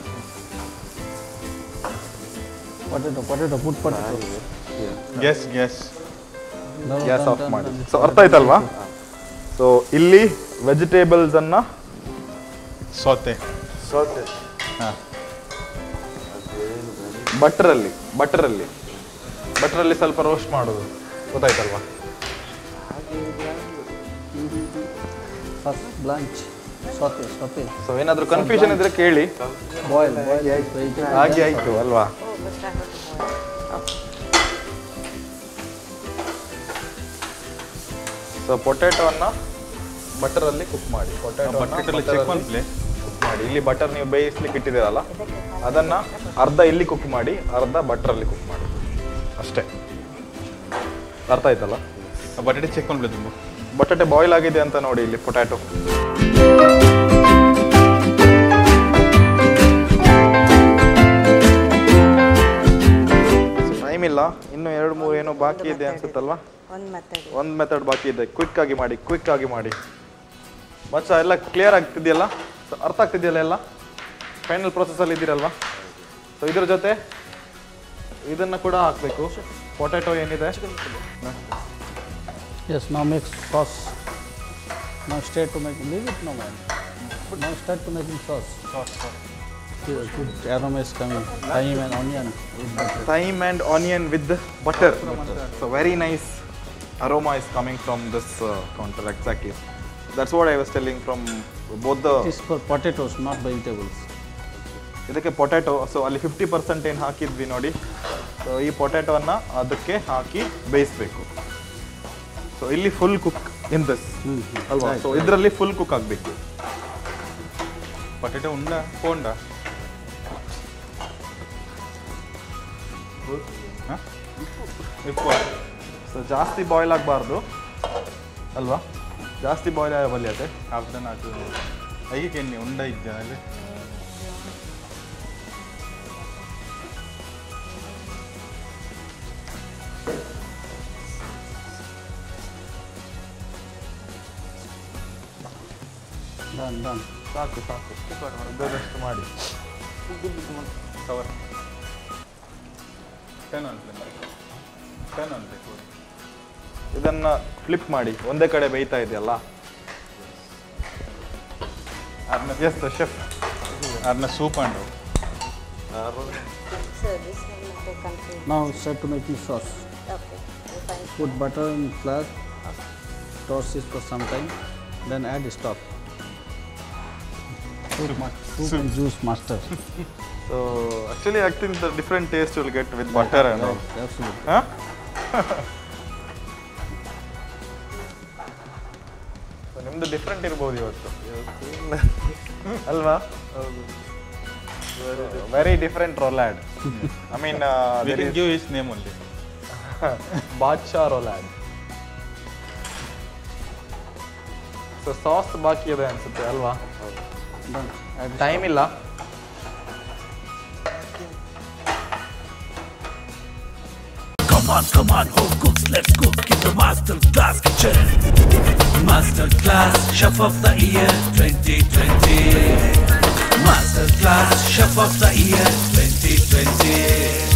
Potato, potato, put potato. Gas gas No, gas done, off done, ಮಾಡಿ done. ಸೊ ಅರ್ಥ ಆಯ್ತಲ್ವಾ ಸೊ ಇಲ್ಲಿ ವೆಜಿಟೇಬಲ್ಸ್ ಅನ್ನ ಸೌತೆ ಸೌತೆ ಹಾಂ ಬಟರಲ್ಲಿ ಬಟರಲ್ಲಿ ಬಟರಲ್ಲಿ ಸ್ವಲ್ಪ ರೋಸ್ಟ್ ಮಾಡೋದು ಗೊತ್ತಾಯ್ತಲ್ವಾ First blanch. Saute, saute. So ಏನಾದರೂ ಕನ್ಫ್ಯೂಷನ್ ಇದ್ರೆ ಕೇಳಿ Boil, boil. vegetable. ಹಾಗೆ ಆಯ್ತು ಅಲ್ವಾ Oh, first I have to boil. So ಪೊಟ್ಯಾಟೋನ ಬಟರಲ್ಲಿ ಕುಕ್ ಮಾಡಿ ಪೊಟ್ಯಾಟೋ ಬಟಾಟಲ್ಲಿ ಚೆಕ್ ಒನ್ ಪ್ಲೇ ಕುಕ್ ಮಾಡಿ ಇಲ್ಲಿ ಬಟರ್ ನೀವು ಬೇಯಿಸ್ಲಿಕ್ಕೆ ಇಟ್ಟಿದ್ದೀರಲ್ಲ ಅದನ್ನ ಅರ್ಧ ಇಲ್ಲಿ ಕುಕ್ ಮಾಡಿ ಅರ್ಧ ಬಟರಲ್ಲಿ ಕುಕ್ ಮಾಡಿ ಅಷ್ಟೇ ಅರ್ಥ ಆಯ್ತಲ್ಲ ಬಟಾಟೆ ಚೆಕ್ ಒನ್ ಪ್ಲೇ ತುಂಬ ಬಟಾಟೆ ಬಾಯ್ಲ್ ಆಗಿದೆ ಅಂತ ನೋಡಿ ಇಲ್ಲಿ ಪೊಟ್ಯಾಟೊ ಟೈಮ್ ಇಲ್ಲ ಇನ್ನು ಎರಡು ಮೂರು ಏನೋ ಬಾಕಿ ಇದೆ ಅನ್ಸುತ್ತಲ್ವಾ ಒಂದು ಮೆಥಡ್ ಒಂದು ಮೆಥಡ್ ಬಾಕಿ ಇದೆ ಕ್ವಿಕ್ ಆಗಿ ಮಾಡಿ ಕ್ವಿಕ್ ಆಗಿ ಮಾಡಿ ಮಚ್ಚ ಎಲ್ಲ ಕ್ಲಿಯರ್ ಆಗ್ತಿದೆಯಲ್ಲ So, ಅರ್ಥ ಆಗ್ತಿದೆಯಲ್ಲ ಎಲ್ಲ ಫೈನಲ್ ಪ್ರೊಸೆಸಲ್ಲಿ ಇದ್ದೀರಲ್ವಾ ಸೊ ಇದ್ರ ಜೊತೆ ಇದನ್ನ ಕೂಡ ಹಾಕಬೇಕು ಪೊಟ್ಯಾಟೊ ಏನಿದೆ Yes, now mix sauce. Now start to make, leave it now man. Now start to making sauce. Sauce, sauce. Good aroma is coming. Thyme and onion. with butter. thyme and onion with butter. So very nice aroma is coming from this uh, counter exactly. That's what I was telling from both It the is for potatoes, not vegetables. ಇದಕ್ಕೆ potato so ಅಲ್ಲಿ fifty percent ಏನು ಹಾಕಿದ್ವಿ ನೋಡಿ so ಈ ಪೊಟ್ಯಾಟೋನ ಅದಕ್ಕೆ ಹಾಕಿ ಬೇಯಿಸ್ಬೇಕು so ಇಲ್ಲಿ full cook in this ಅಲ್ವಾ ಸೊ ಇದರಲ್ಲಿ ಫುಲ್ ಕುಕ್ ಆಗಬೇಕು ಬಟಾಟೆ ಉಂಡ ಪೋಂಡ ಹಾಂ ಉಪ್ಪು ಸೊ ಜಾಸ್ತಿ ಬಾಯ್ಲ್ ಆಗಬಾರ್ದು ಅಲ್ವಾ ಜಾಸ್ತಿ ಬಾಯ್ಲ್ ಆಗಬಲ್ಲಿಯತೆ ಅರ್ಧ ನಾಲ್ಕು ಐಗೆ ಎಣ್ಣೆ ಉಂಡ ಇದ್ದೇನೆ Done, done. ಸಾಕು ಸಾಕು ಅರ್ಧದಷ್ಟು ಮಾಡಿ cover ten on play ten on play ಇದನ್ನ ಫ್ಲಿಪ್ ಮಾಡಿ ಒಂದೇ ಕಡೆ ಬೇಯ್ತಾ ಇದೆಯಲ್ಲ ಎಸ್ ಶೆಫ್ ಅದನ್ನ soup and So this one method confused. Now start to making sauce. Okay. We find Put butter and flour. Toss it for some time. Then add stock. Soup, ma- soup and juice master. So actually I think the different taste will get with butter and all Absolutely. ಹಾ So, ನಿಮ್ದು different ಇರ್ಬೋದು ಇವತ್ತು ಅಲ್ವಾ very different roulade I mean we can give is name only Badshah roulade so sauce ಬಾಕಿ ಇದೆ ಅನ್ಸುತ್ತೆ ಅಲ್ವಾ Done. Add time ಇಲ್ಲ Come on, come on, home cooks, let's cook in the Master Class Kitchen. Master Class Chef of the Year 2020. Master Class Chef of the Year 2020.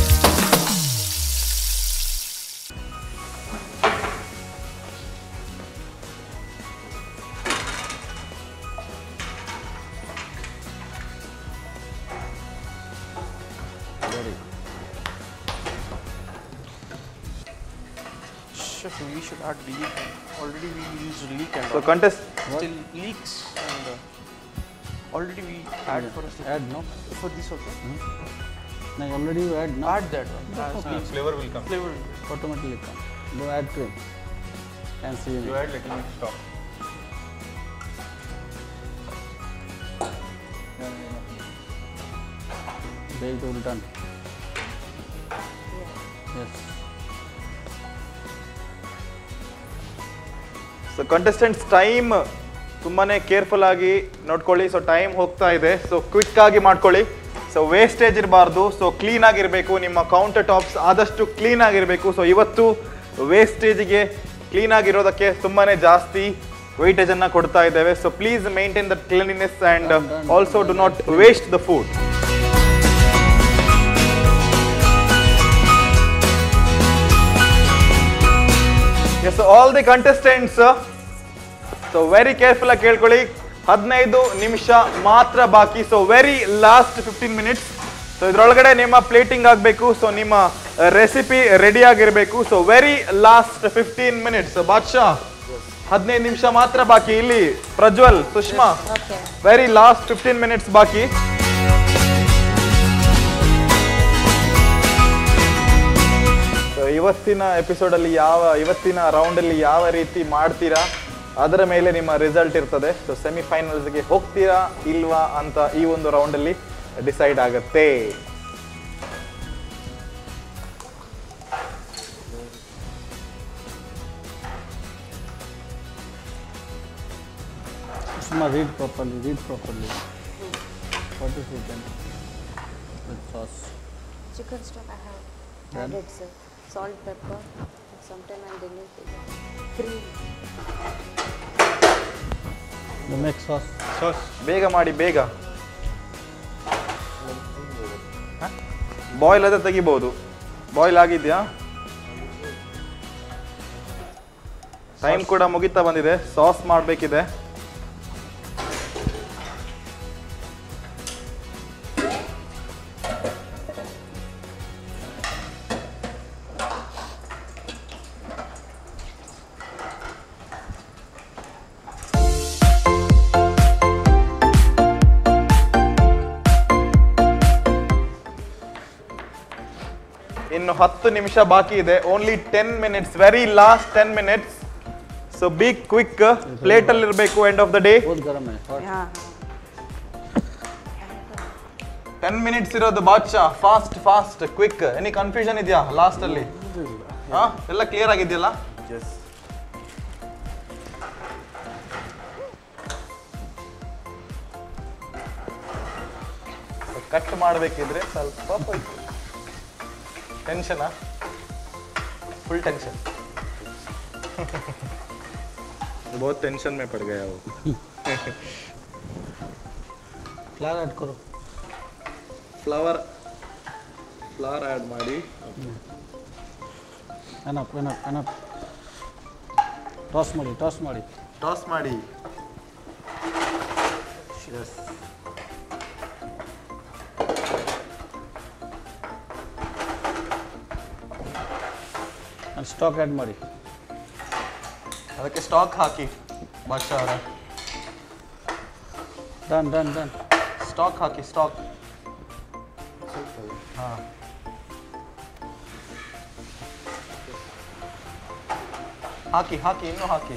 Chef, we should add leek. Already we use leek and so all. Contest still leeks and uh, already we add for us Add no. for this also. Now already you add no. Add that one. As leeks flavour will come flavor. Automatically come. You add cream. And see you add little ಮಿಟ್ stop Vegetable done. Yes. So contestants time ತುಂಬಾನೇ careful ಆಗಿ ನೋಡ್ಕೊಳ್ಳಿ so time ಹೋಗ್ತಾ ಇದೆ so quick ಆಗಿ ಮಾಡ್ಕೊಳ್ಳಿ so wastage ಇರಬಾರ್ದು so clean ಆಗಿರಬೇಕು ನಿಮ್ಮ ಕೌಂಟರ್ ಟಾಪ್ಸ್ ಆದಷ್ಟು ಕ್ಲೀನ್ ಆಗಿರಬೇಕು ಸೊ ಇವತ್ತು ವೇಸ್ಟೇಜ್ಗೆ ಕ್ಲೀನ್ ಆಗಿರೋದಕ್ಕೆ ತುಂಬಾನೇ ಜಾಸ್ತಿ ವೆಯ್ಟೇಜ್ ಅನ್ನ ಕೊಡ್ತಾ ಇದ್ದೇವೆ so please maintain the cleanliness and also do not waste the food Yes, so all the contestants, uh, so very careful ಆಗಿ ಕೇಳ್ಕೊಳ್ಳಿ ಹದಿನೈದು ನಿಮಿಷ ಮಾತ್ರ ಬಾಕಿ so very last fifteen minutes so ಇದ್ರೊಳಗಡೆ ನಿಮ್ಮ ಪ್ಲೇಟಿಂಗ್ ಆಗಬೇಕು ಸೊ ನಿಮ್ಮ ರೆಸಿಪಿ ರೆಡಿ ಆಗಿರಬೇಕು so very last fifteen minutes Badshah ಹದಿನೈದು ನಿಮಿಷ ಮಾತ್ರ ಬಾಕಿ ಇಲ್ಲಿ Prajwal Sushma okay very last fifteen minutes ಬಾಕಿ So, ಇವತ್ತಿನ ಎಪಿಸೋಡ್ ಅಲ್ಲಿ ಯಾವ ಇವತ್ತಿನ ರೌಂಡ್ ಅಲ್ಲಿ ಯಾವ ರೀತಿ ಮಾಡ್ತೀರಾ ಅದರ ಮೇಲೆ ನಿಮ್ಮ ರಿಸಲ್ಟ್ ಇರ್ತದೆ ಸೊ ಸೆಮಿಫೈನಲ್ಸ್ಗೆ ಹೋಗ್ತೀರಾ ಇಲ್ವಾ ಅಂತ ಈ ಒಂದು ರೌಂಡ್ ಅಲ್ಲಿ ಡಿಸೈಡ್ ಆಗುತ್ತೆ Sushma, read properly, read properly. What is written? With sauce. Chicken stock I have Then? added sir. Salt, pepper. Sometime I'm delete it. Cream. You make sauce. Sauce ಬೇಗ ಮಾಡಿ ಬೇಗ ಬಾಯ್ಲ್ ಅದೇ ತೆಗಿಬಹುದು boil ಆಗಿದ್ಯಾ time ಕೂಡ ಮುಗಿತಾ ಬಂದಿದೆ sauce ಮಾಡಬೇಕಿದೆ ಇನ್ನು ಹತ್ತು ನಿಮಿಷ ಬಾಕಿ ಇದೆ only ten minutes very last ten minutes so be quick plate ಅಲ್ಲಿ ಇರಬೇಕು ಎಂಡ್ ಆಫ್ ದ ಡೇ बहुत गर्म है hot. Yeah. ಟೆನ್ ಮಿನಿಟ್ಸ್ ಇರೋದು Badshah fast fast quick any confusion ಇದೆಯಾ ಲಾಸ್ಟ್ ಅಲ್ಲಿ ಹಾ ಎಲ್ಲ ಕ್ಲಿಯರ್ ಆಗಿದೆಯಲ್ಲ ಎಸ್ ಕಟ್ ಮಾಡಬೇಕಿದ್ರೆ ಸ್ವಲ್ಪ ಟೆನ್ಷನಾ ಫುಲ್ टेंशन बहुत टेंशन में पड़ गया वो Flour add करो. ಫ್ಲವರ್ ಫ್ಲವರ್ ಆ್ಯಡ್ ಮಾಡಿ Enough, enough, enough. Toss ಮಾಡಿ, toss ಮಾಡಿ. ಟಾಸ್ ಮಾಡಿ And stock add ಮಾಡಿ. ಅದಕ್ಕೆ ಸ್ಟಾಕ್ ಹಾಕಿ ಬಾದ್ಶಾ ಅವರ Done, done, done. ಸ್ಟಾಕ್ ಹಾಕಿ ಸ್ಟಾಕ್ ಹಾಂ ಹಾಕಿ ಹಾಕಿ ಇನ್ನೂ ಹಾಕಿ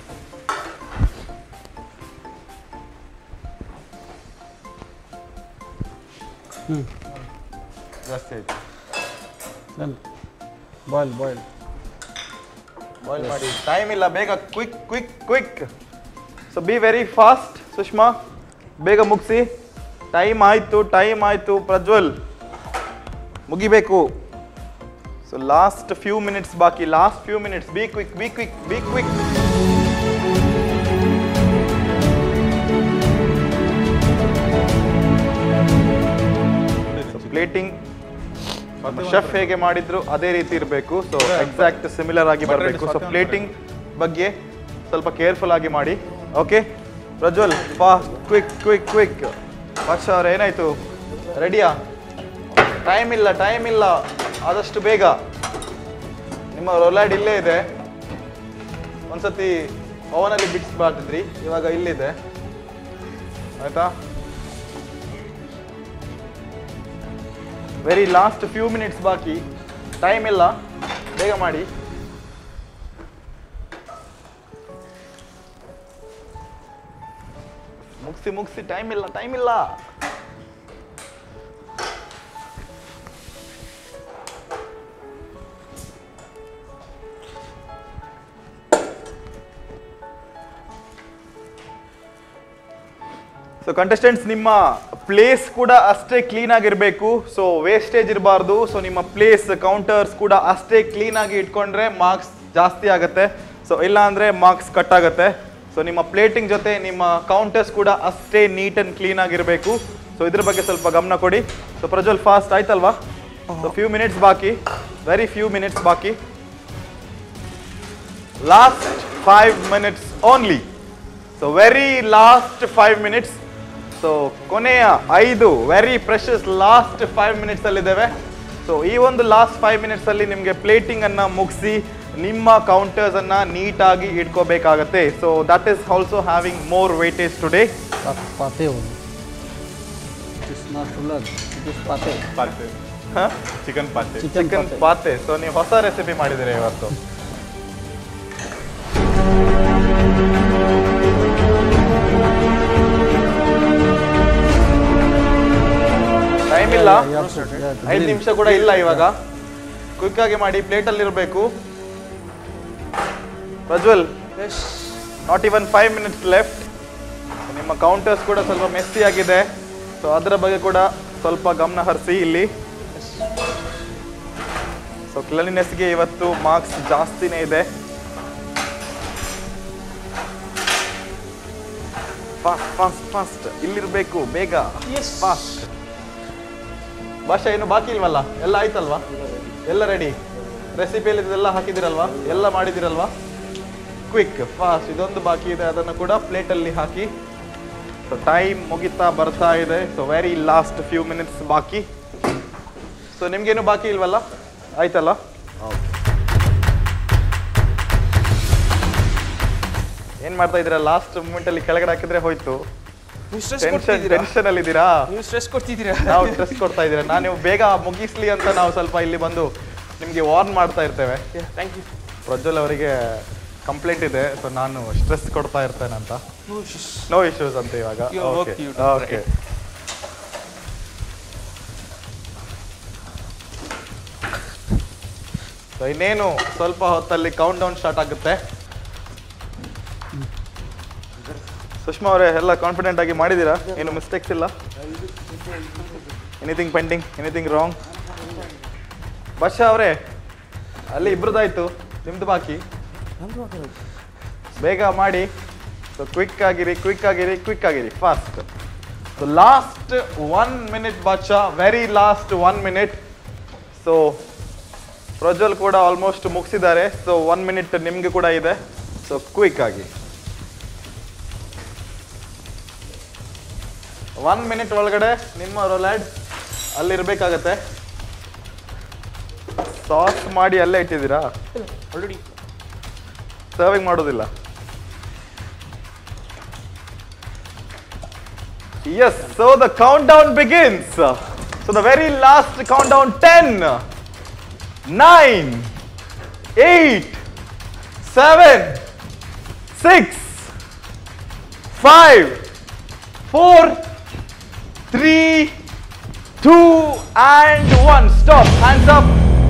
ಜಾಸ್ತಿ ಆಯ್ತು Then boil, boil. ಬಾಯ್ಲ್ ಮಾಡಿ ಟೈಮ್ ಇಲ್ಲ ಬೇಗ quick quick quick so be very fast Sushma ಬೇಗ ಮುಗಿಸಿ ಟೈಮ್ ಆಯ್ತು ಟೈಮ್ ಆಯ್ತು ಪ್ರಜ್ವಲ್ ಮುಗಿಬೇಕು ಸೊ ಲಾಸ್ಟ್ ಫ್ಯೂ ಮಿನಿಟ್ಸ್ ಬಾಕಿ last few minutes be quick be quick be quick plating chef ಹೇಗೆ ಮಾಡಿದ್ರು ಅದೇ ರೀತಿ ಇರಬೇಕು ಸೊ ಎಕ್ಸಾಕ್ಟ್ ಸಿಮಿಲರ್ ಆಗಿ ಬರಬೇಕು ಸೊ ಪ್ಲೇಟಿಂಗ್ ಬಗ್ಗೆ ಸ್ವಲ್ಪ ಕೇರ್ಫುಲ್ ಆಗಿ ಮಾಡಿ okay Prajwal fast quick quick quick ವರ್ಷ ಅವ್ರ ಏನಾಯ್ತು ರೆಡಿಯಾ ಟೈಮ್ ಇಲ್ಲ ಟೈಮ್ ಇಲ್ಲ ಆದಷ್ಟು ಬೇಗ ನಿಮ್ಮ ರೊಲ್ಯಾಡ್ ಇಲ್ಲೇ ಇದೆ ಒಂದ್ಸತಿ ಓವನಲ್ಲಿ ಬಿಡಿಸ್ಬಾರ್ದಿದ್ರಿ ಇವಾಗ ಇಲ್ಲಿದೆ ಆಯ್ತಾ ವೆರಿ ಲಾಸ್ಟ್ ಫ್ಯೂ ಮಿನಿಟ್ಸ್ ಬಾಕಿ ಟೈಮ್ ಇಲ್ಲ ಬೇಗ ಮಾಡಿ ಮುಗಿಸಿ ಮುಗಿಸಿ ಟೈಮ್ ಇಲ್ಲ ಟೈಮ್ ಇಲ್ಲ ಸೊ ಕಂಟೆಸ್ಟೆಂಟ್ಸ್ ನಿಮ್ಮ ಪ್ಲೇಸ್ ಕೂಡ ಅಷ್ಟೇ ಕ್ಲೀನ್ ಆಗಿರಬೇಕು ಸೊ ವೇಸ್ಟೇಜ್ ಇರಬಾರ್ದು ಸೊ ನಿಮ್ಮ ಪ್ಲೇಸ್ ಕೌಂಟರ್ಸ್ ಕೂಡ ಅಷ್ಟೇ ಕ್ಲೀನ್ ಆಗಿ ಇಟ್ಕೊಂಡ್ರೆ ಮಾರ್ಕ್ಸ್ ಜಾಸ್ತಿ ಆಗುತ್ತೆ ಸೊ ಇಲ್ಲ ಅಂದ್ರೆ ಮಾರ್ಕ್ಸ್ ಕಟ್ ಆಗುತ್ತೆ ಸೊ ನಿಮ್ಮ ಪ್ಲೇಟಿಂಗ್ ಜೊತೆ ನಿಮ್ಮ ಕೌಂಟರ್ಸ್ ಕೂಡ ಅಷ್ಟೇ ನೀಟ್ ಅಂಡ್ ಕ್ಲೀನ್ ಆಗಿರಬೇಕು ಸೊ ಇದ್ರ ಬಗ್ಗೆ ಸ್ವಲ್ಪ ಗಮನ ಕೊಡಿ ಸೊ ಪ್ರಜ್ವಲ್ ಫಾಸ್ಟ್ ಆಯ್ತಲ್ವಾ ಸೊ ಫ್ಯೂ ಮಿನಿಟ್ಸ್ ಬಾಕಿ ವೆರಿ ಫ್ಯೂ ಮಿನಿಟ್ಸ್ ಬಾಕಿ last five minutes only so so very last five minutes so ಕೊನೆಯ ಐದು very precious last five minutes ಅಲ್ಲಿದ್ದೇವೆ ಸೊ ಈ ಒಂದು ಲಾಸ್ಟ್ ಫೈವ್ ಮಿನಿಟ್ಸ್ ಅಲ್ಲಿ ನಿಮಗೆ ಪ್ಲೇಟಿಂಗ್ ಅನ್ನ ಮುಗಿಸಿ ನಿಮ್ಮ ಕೌಂಟರ್ಸ್ ಅನ್ನ ನೀಟಾಗಿ ಇಟ್ಕೋಬೇಕಾಗತ್ತೆ so that is also having more weightage today Pat- Pate only. It is not tulad. It is pate. Pate chicken pate Chicken chicken pate. Pate so ನೀವು ಹೊಸ ರೆಸಿಪಿ ಮಾಡಿದ್ದೀರಾ ಇವತ್ತು ಟೈಮ್ ಇಲ್ಲ You have to- you have to ಐದು grill. ನಿಮಿಷ ಕೂಡ ಇಲ್ಲ ಇವಾಗ ಕ್ವಿಕ್ ಆಗಿ ಮಾಡಿ ಪ್ಲೇಟ್ ಅಲ್ಲಿ ಇರಬೇಕು Prajwal not even five minutes left ನಿಮ್ಮ ಕೌಂಟರ್ಸ್ ಕೂಡ ಸ್ವಲ್ಪ ಮೆಸ್ಸಿ ಆಗಿದೆ ಸೊ ಅದರ ಬಗ್ಗೆ ಕೂಡ ಸ್ವಲ್ಪ ಗಮನ ಹರಿಸಿ ಇಲ್ಲಿ ಸೊ ಕ್ಲೀನಿನೆಸ್ಗೆ ಇವತ್ತು ಮಾರ್ಕ್ಸ್ ಜಾಸ್ತಿನೇ ಇದೆ ಫಾಸ್ಟ್ ಫಾಸ್ಟ್ ಫಾಸ್ಟ್ ಇಲ್ಲಿರ್ಬೇಕು ಬೇಗ ಫಾಸ್ಟ್ ಭಾಷೆ ಏನು ಬಾಕಿ ಇಲ್ವಲ್ಲ ಎಲ್ಲ ಆಯ್ತಲ್ವಾ ಎಲ್ಲ ರೆಡಿ ರೆಸಿಪಿಯಲ್ಲಿ ಇದೆಲ್ಲ ಹಾಕಿದಿರಲ್ವಾ ಎಲ್ಲ ಮಾಡಿದಿರಲ್ವಾ ಕ್ವಿಕ್ ಫಾಸ್ಟ್ ಇದೊಂದು ಬಾಕಿ ಇದೆ ಅದನ್ನು ಕೂಡ ಪ್ಲೇಟಲ್ಲಿ ಹಾಕಿ ಸೊ ಟೈಮ್ ಮುಗಿತಾ ಬರ್ತಾ ಇದೆ so very last few minutes ಬಾಕಿ ಸೊ ನಿಮ್ಗೇನು ಬಾಕಿ ಇಲ್ವಲ್ಲ ಆಯ್ತಲ್ಲ ಏನ್ ಮಾಡ್ತಾ ಇದ್ದೀರಾ ಲಾಸ್ಟ್ ಮೂಮೆಂಟ್ ಅಲ್ಲಿ ಕೆಳಗಡೆ ಹಾಕಿದ್ರೆ ಹೋಯ್ತು ನೀವು ಸ್ಟ್ರೆಸ್ ಟೆನ್ಷನ್ ಕೊಡ್ತಿದ್ದೀರಾ ಟೆನ್ಷನ್ ಅಲ್ಲಿ ಇದ್ದೀರಾ ನೀವು ಸ್ಟ್ರೆಸ್ ಕೊಡ್ತಿದ್ದೀರಾ ನಾವು ಸ್ಟ್ರೆಸ್ ಕೊಡ್ತಾ ಇದ್ದೀರಾ ನಾನು ನೀವು ಬೇಗ ಮುಗಿಸ್ಲಿ ಅಂತ ನಾವು ಸ್ವಲ್ಪ ಇಲ್ಲಿ ಬಂದು ನಿಮಗೆ ವಾರ್ನ್ ಮಾಡ್ತಾ ಇರ್ತೇವೆ ಥ್ಯಾಂಕ್ ಯು ಪ್ರಜ್ವಲ್ ಅವರಿಗೆ ಕಂಪ್ಲೇಂಟ್ ಇದೆ ಸೊ ನಾನು ಸ್ಟ್ರೆಸ್ ಕೊಡ್ತಾ ಇರ್ತೇನೆ ಅಂತ ನೋ ಇಶ್ಯೂಸ್ ಅಂತ ಇವಾಗ Your work okay you do, okay so ಇನ್ನೇನು ಸ್ವಲ್ಪ ಹೊತ್ತಲ್ಲಿ ಕೌಂಟ್ ಡೌನ್ ಸ್ಟಾರ್ಟ್ ಆಗುತ್ತೆ ಸುಷ್ಮಾ ಅವರೇ ಎಲ್ಲ ಕಾನ್ಫಿಡೆಂಟ್ ಆಗಿ ಮಾಡಿದ್ದೀರಾ ಏನು ಮಿಸ್ಟೇಕ್ಸ್ ಇಲ್ಲ anything pending anything wrong Basha ಅವರೇ ಅಲ್ಲಿ ಇಬ್ರದಾಯ್ತು ನಿಮ್ದು ಬಾಕಿ ಬೇಗ ಮಾಡಿ ಸೊ ಕ್ವಿಕ್ ಆಗಿರಿ ಕ್ವಿಕ್ ಆಗಿರಿ ಕ್ವಿಕ್ ಆಗಿರಿ fast so last one minute ಬಾಚಾ very last one minute so Prajwal ಕೂಡ ಆಲ್ಮೋಸ್ಟ್ ಮುಗಿಸಿದ್ದಾರೆ ಸೊ ಒನ್ ಮಿನಿಟ್ ನಿಮ್ಗೆ ಕೂಡ ಇದೆ ಸೊ ಕ್ವಿಕ್ ಆಗಿ ಒನ್ ಮಿನಿಟ್ ಒಳಗಡೆ ನಿಮ್ಮ ರೊಲ್ಯಾಡ್ ಅಲ್ಲಿರ್ಬೇಕಾಗತ್ತೆ ಸಾಸ್ ಮಾಡಿ ಅಲ್ಲೇ ಇಟ್ಟಿದ್ದೀರಾ ಆಲ್ರೆಡಿ ಸರ್ವಿಂಗ್ ಮಾಡೋದಿಲ್ಲ Yes, so the countdown begins. So the very last countdown 10, 9, 8, 7, 6, 5, 4, 3, 2, and 1. Stop. Hands up.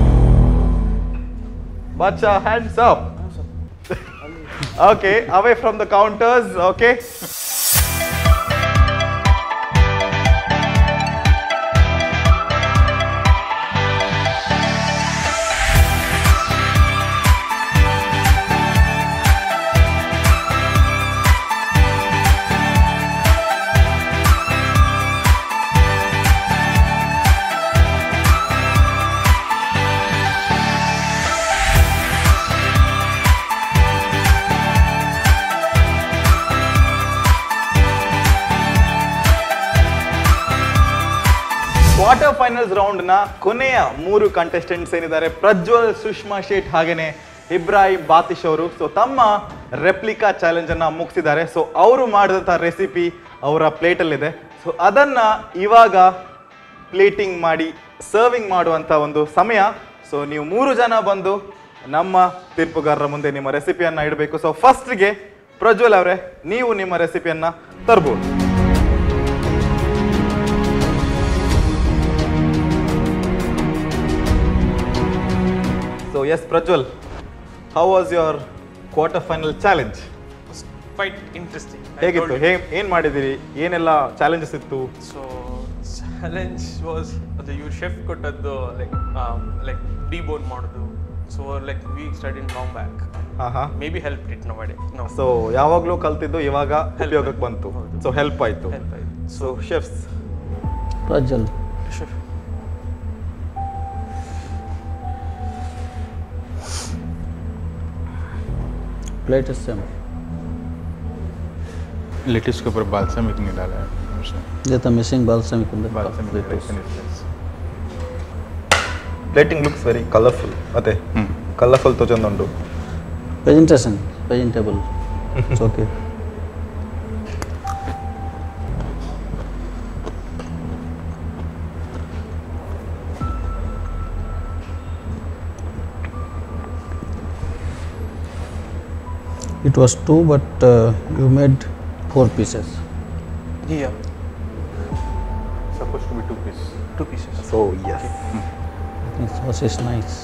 Bacha, hands up. okay, away from the counters. Okay. Quarter finals round ನ ಕೊನೆಯ ಮೂರು ಕಂಟೆಸ್ಟೆಂಟ್ಸ್ ಏನಿದ್ದಾರೆ ಪ್ರಜ್ವಲ್ ಸುಷ್ಮಾ ಶೇಟ್ ಹಾಗೇನೆ ಇಬ್ರಾಹಿಂ ಬಾತಿಶ್ ಅವರು ಸೊ ತಮ್ಮ ರೆಪ್ಲಿಕಾ ಚಾಲೆಂಜ್ ಅನ್ನ ಮುಗಿಸಿದ್ದಾರೆ so ಅವರು ಮಾಡಿದಂಥ ರೆಸಿಪಿ ಅವರ ಪ್ಲೇಟ್ ಅಲ್ಲಿದೆ ಸೊ ಅದನ್ನ ಇವಾಗ ಪ್ಲೇಟಿಂಗ್ ಮಾಡಿ ಸರ್ವಿಂಗ್ ಮಾಡುವಂತ ಒಂದು ಸಮಯ ಸೊ ನೀವು ಮೂರು ಜನ ಬಂದು ನಮ್ಮ ತೀರ್ಪುಗಾರರ ಮುಂದೆ ನಿಮ್ಮ ರೆಸಿಪಿಯನ್ನ ಇಡಬೇಕು ಸೊ ಫಸ್ಟ್ಗೆ ಪ್ರಜ್ವಲ್ ಅವರೇ ನೀವು ನಿಮ್ಮ ರೆಸಿಪಿಯನ್ನ ತರ್ಬೋದು so yes Prajwal how was your quarter final challenge quite interesting ಹೇಗಿತ್ತು ಹೇ ಏನು ಮಾಡಿದಿರಿ ಏನೆಲ್ಲ ಚಾಲೆಂಜಸ್ ಇತ್ತು ಸೊ ಚಾಲೆಂಜ್ ವಾಸ್ ಅದು ಇವ್ರು ಶೆಫ್ ಕೊಟ್ಟದ್ದು ಲೈಕ್ ಲೈಕ್ ಡಿಬೋನ್ ಮಾಡೋದು so like we study in long back ಹಾ ಹಾ maybe help it no ಮಾಡಿ ನೋ ಸೊ ಯಾವಾಗಲೂ ಕಲ್ತಿದ್ದು ಇವಾಗ ಉಪಯೋಗಕ್ಕೆ ಬಂತು ಹೌದು. ಸೊ ಹೆಲ್ಪ್ ಆಯ್ತು ಹೆಲ್ಪ್ ಆಯ್ತು so chefs Prajal. Chef Plate is same. Lettuce के ऊपर बालसमिक नहीं डाला है उसने ये तो missing balsamic in the balsamic lettuce. Dicing is less plating looks very colourful ಅದೇ ಹ್ಮ್. ಕಲರ್ಫುಲ್ ತೋ ಚಂದ ಉಂಟು Presentation, presentable. it's okay. It was two, but uh, you made four pieces. Yeah, supposed to be two piece two pieces. So yes This sauce is nice.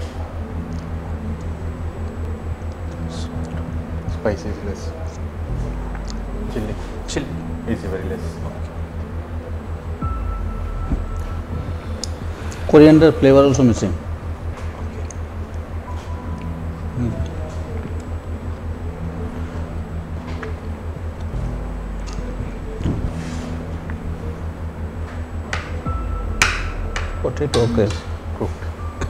spice is less chili Chili. is very less Coriander flavor also missing. Potato, okay. cooked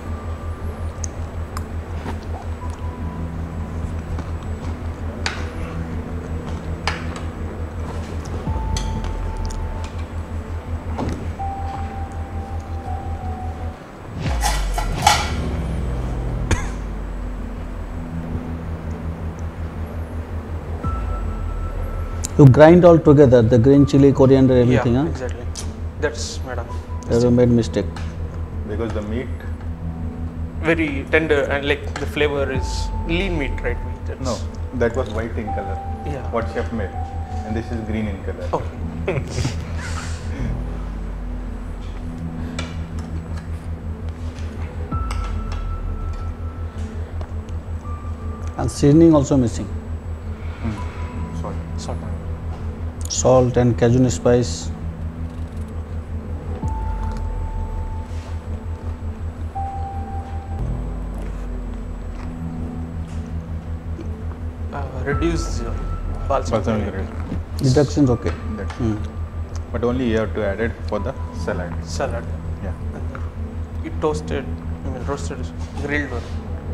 You grind all together the green chili, coriander, everything. yeah, huh? exactly. That's madam. You made mistake. because the meat Very tender and like the flavor is lean meat, right? That's, no that was white in color Yeah. what chef made and this is green in color Okay. And seasoning also missing. sorry Salt. Salt and Cajun spice. Uh, reduce the balsamic. balsamic vinegar. rice Deductions okay. that Hmm. but only you have to add it for the salad Salad. yeah It toasted, I mean roasted, grilled one.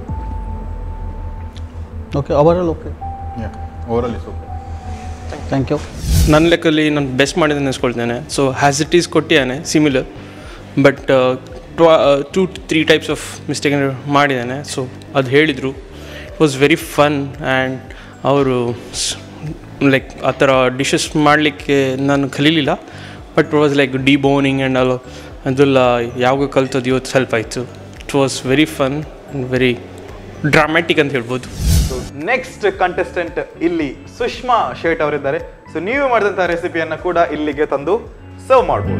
Okay, overall okay. yeah overall is okay Thank you. ನನ್ನ ಲೆಕ್ಕಲ್ಲಿ ನಾನು best ಮಾಡಿದೆ ಅನ್ಸ್ಕೊಳ್ತೇನೆ so has it is ಕೊಟ್ಟಿದ್ದಾನೆ similar but two three types of mistake ಮಾಡಿದ್ದಾನೆ so ಅದು ಹೇಳಿದರು it was very fun and ಅವರು like ಆ ಥರ ಡಿಶಸ್ ಮಾಡಲಿಕ್ಕೆ ನಾನು ಕಲೀಲಿಲ್ಲ but was like deboning and ಅಲ್ಲ ಅದೆಲ್ಲ ಯಾವಾಗ ಕಲ್ತದ್ದು ಇವತ್ತು ಸ್ವಲ್ಪ ಆಯಿತು it was very fun and very dramatic ಅಂತ ಹೇಳ್ಬೋದು ಸೊ ನೆಕ್ಸ್ಟ್ ಕಂಟೆಸ್ಟೆಂಟ್ ಇಲ್ಲಿ ಸುಷ್ಮಾ ಶೇಟ್ ಅವರಿದ್ದಾರೆ ಸೊ ನೀವು ಮಾಡಿದಂಥ ರೆಸಿಪಿಯನ್ನ ಕೂಡ ಇಲ್ಲಿಗೆ ತಂದು ಸರ್ವ್ ಮಾಡ್ಬೋದು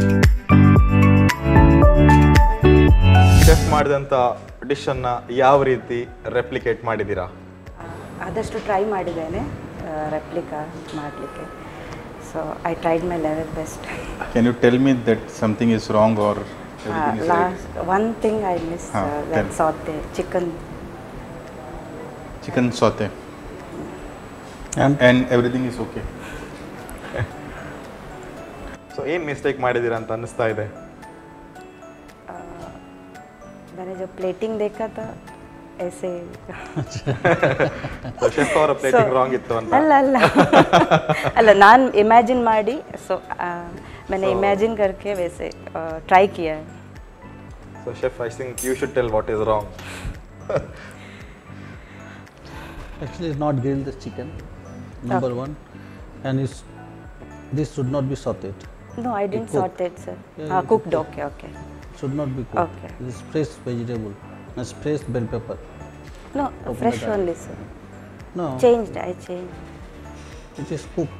ಶೆಫ್ ಮಾಡಿದಂಥ ಡಿಶ್ ಅನ್ನ ಯಾವ ರೀತಿ ರೆಪ್ಲಿಕೇಟ್ ಮಾಡಿದ್ದೀರಾ ಆದಷ್ಟು ಟ್ರೈ ಮಾಡಿದ್ದೇನೆ ರೆಪ್ಲಿಕಾ ಮಾಡಲಿಕ್ಕೆ so I tried my level best can you tell me that something is wrong or everything is right last one thing I miss ಹಾ, that tell. Saute chicken chicken saute And and everything is okay so ಏನ್ mistake ಮಾಡಿದ್ದೀರಾ ಅಂತ ಅನಿಸ್ತಾ ಇದೆ मैंने जब plating देखा था ऐसे ಸೊ ಶೆಫ್ ಅವರ ಪ್ಲೇಟಿಂಗ್ ರಾಂಗ್ ಇತ್ತು ಅಂತ ಅಲ್ಲ ಅಲ್ಲ ಅಲ್ಲ ನಾನು इमेजिन ಮಾಡಿ ಸೊ मैंने इमेजिन करके वैसे ट्राई किया है so chef I think you should tell what is wrong actually it's not grilled the chicken, number one. And it's, this should not be sauteed. No, I didn't cooked. saute it, sir. Yeah, Ah, you cooked, cooked. okay, okay. Should not be cooked. Okay. This is fresh vegetable. It's fresh bell pepper. No, Open fresh the door. only, sir. No, Changed, I changed. it is cooked.